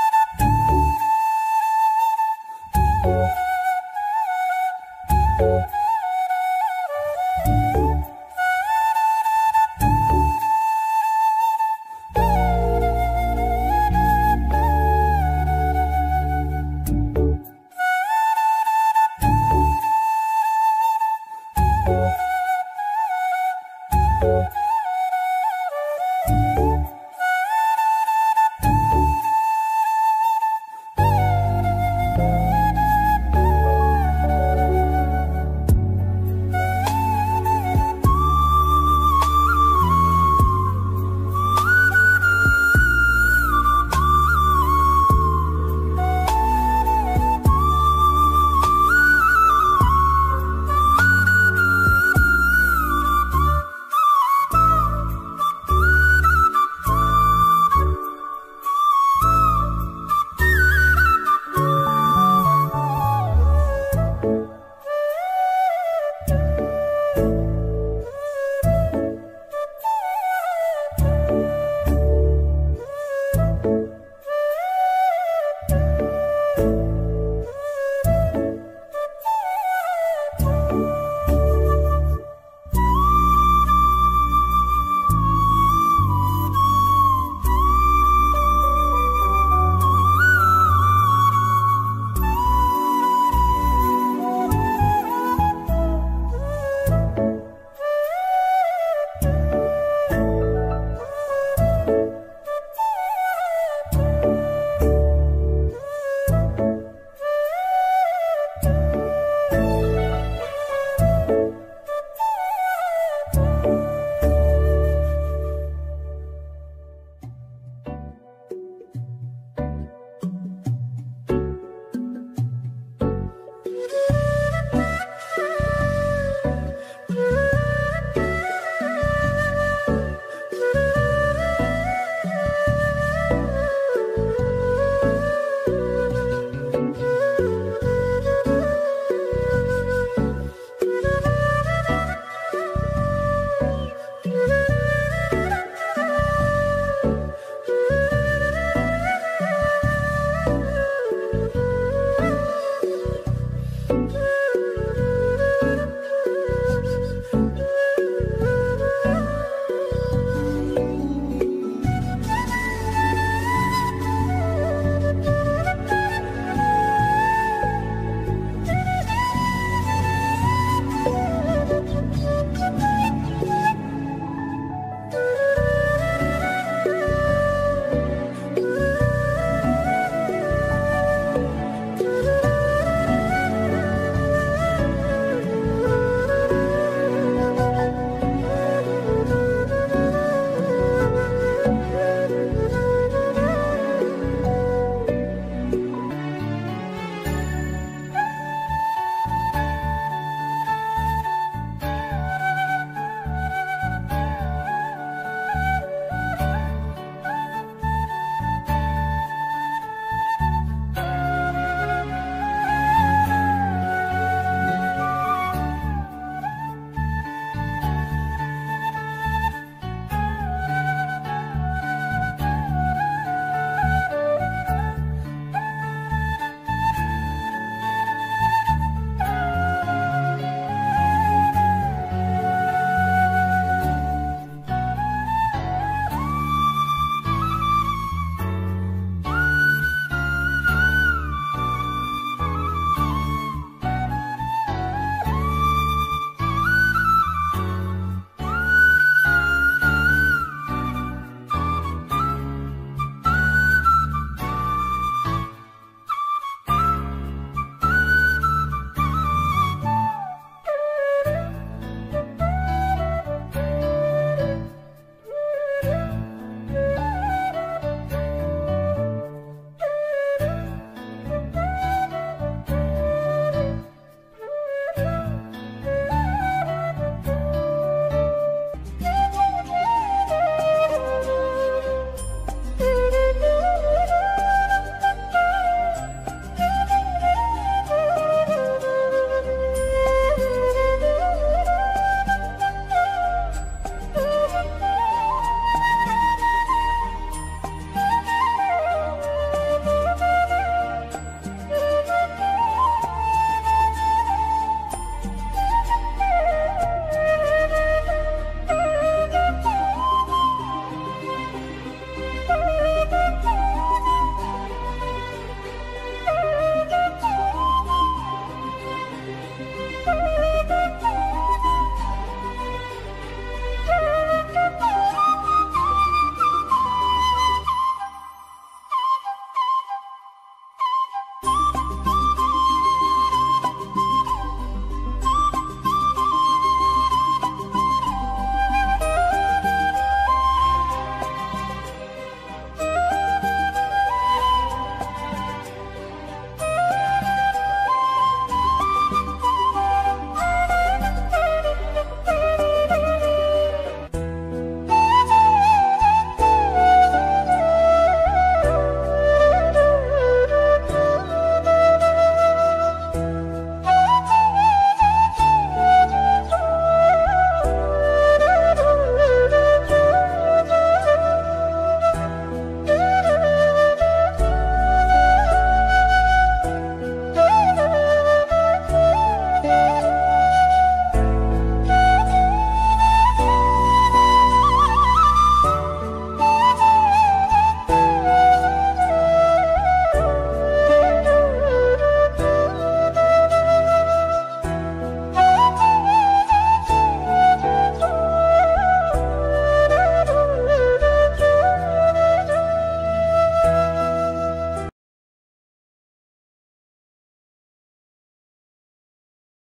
Thank you.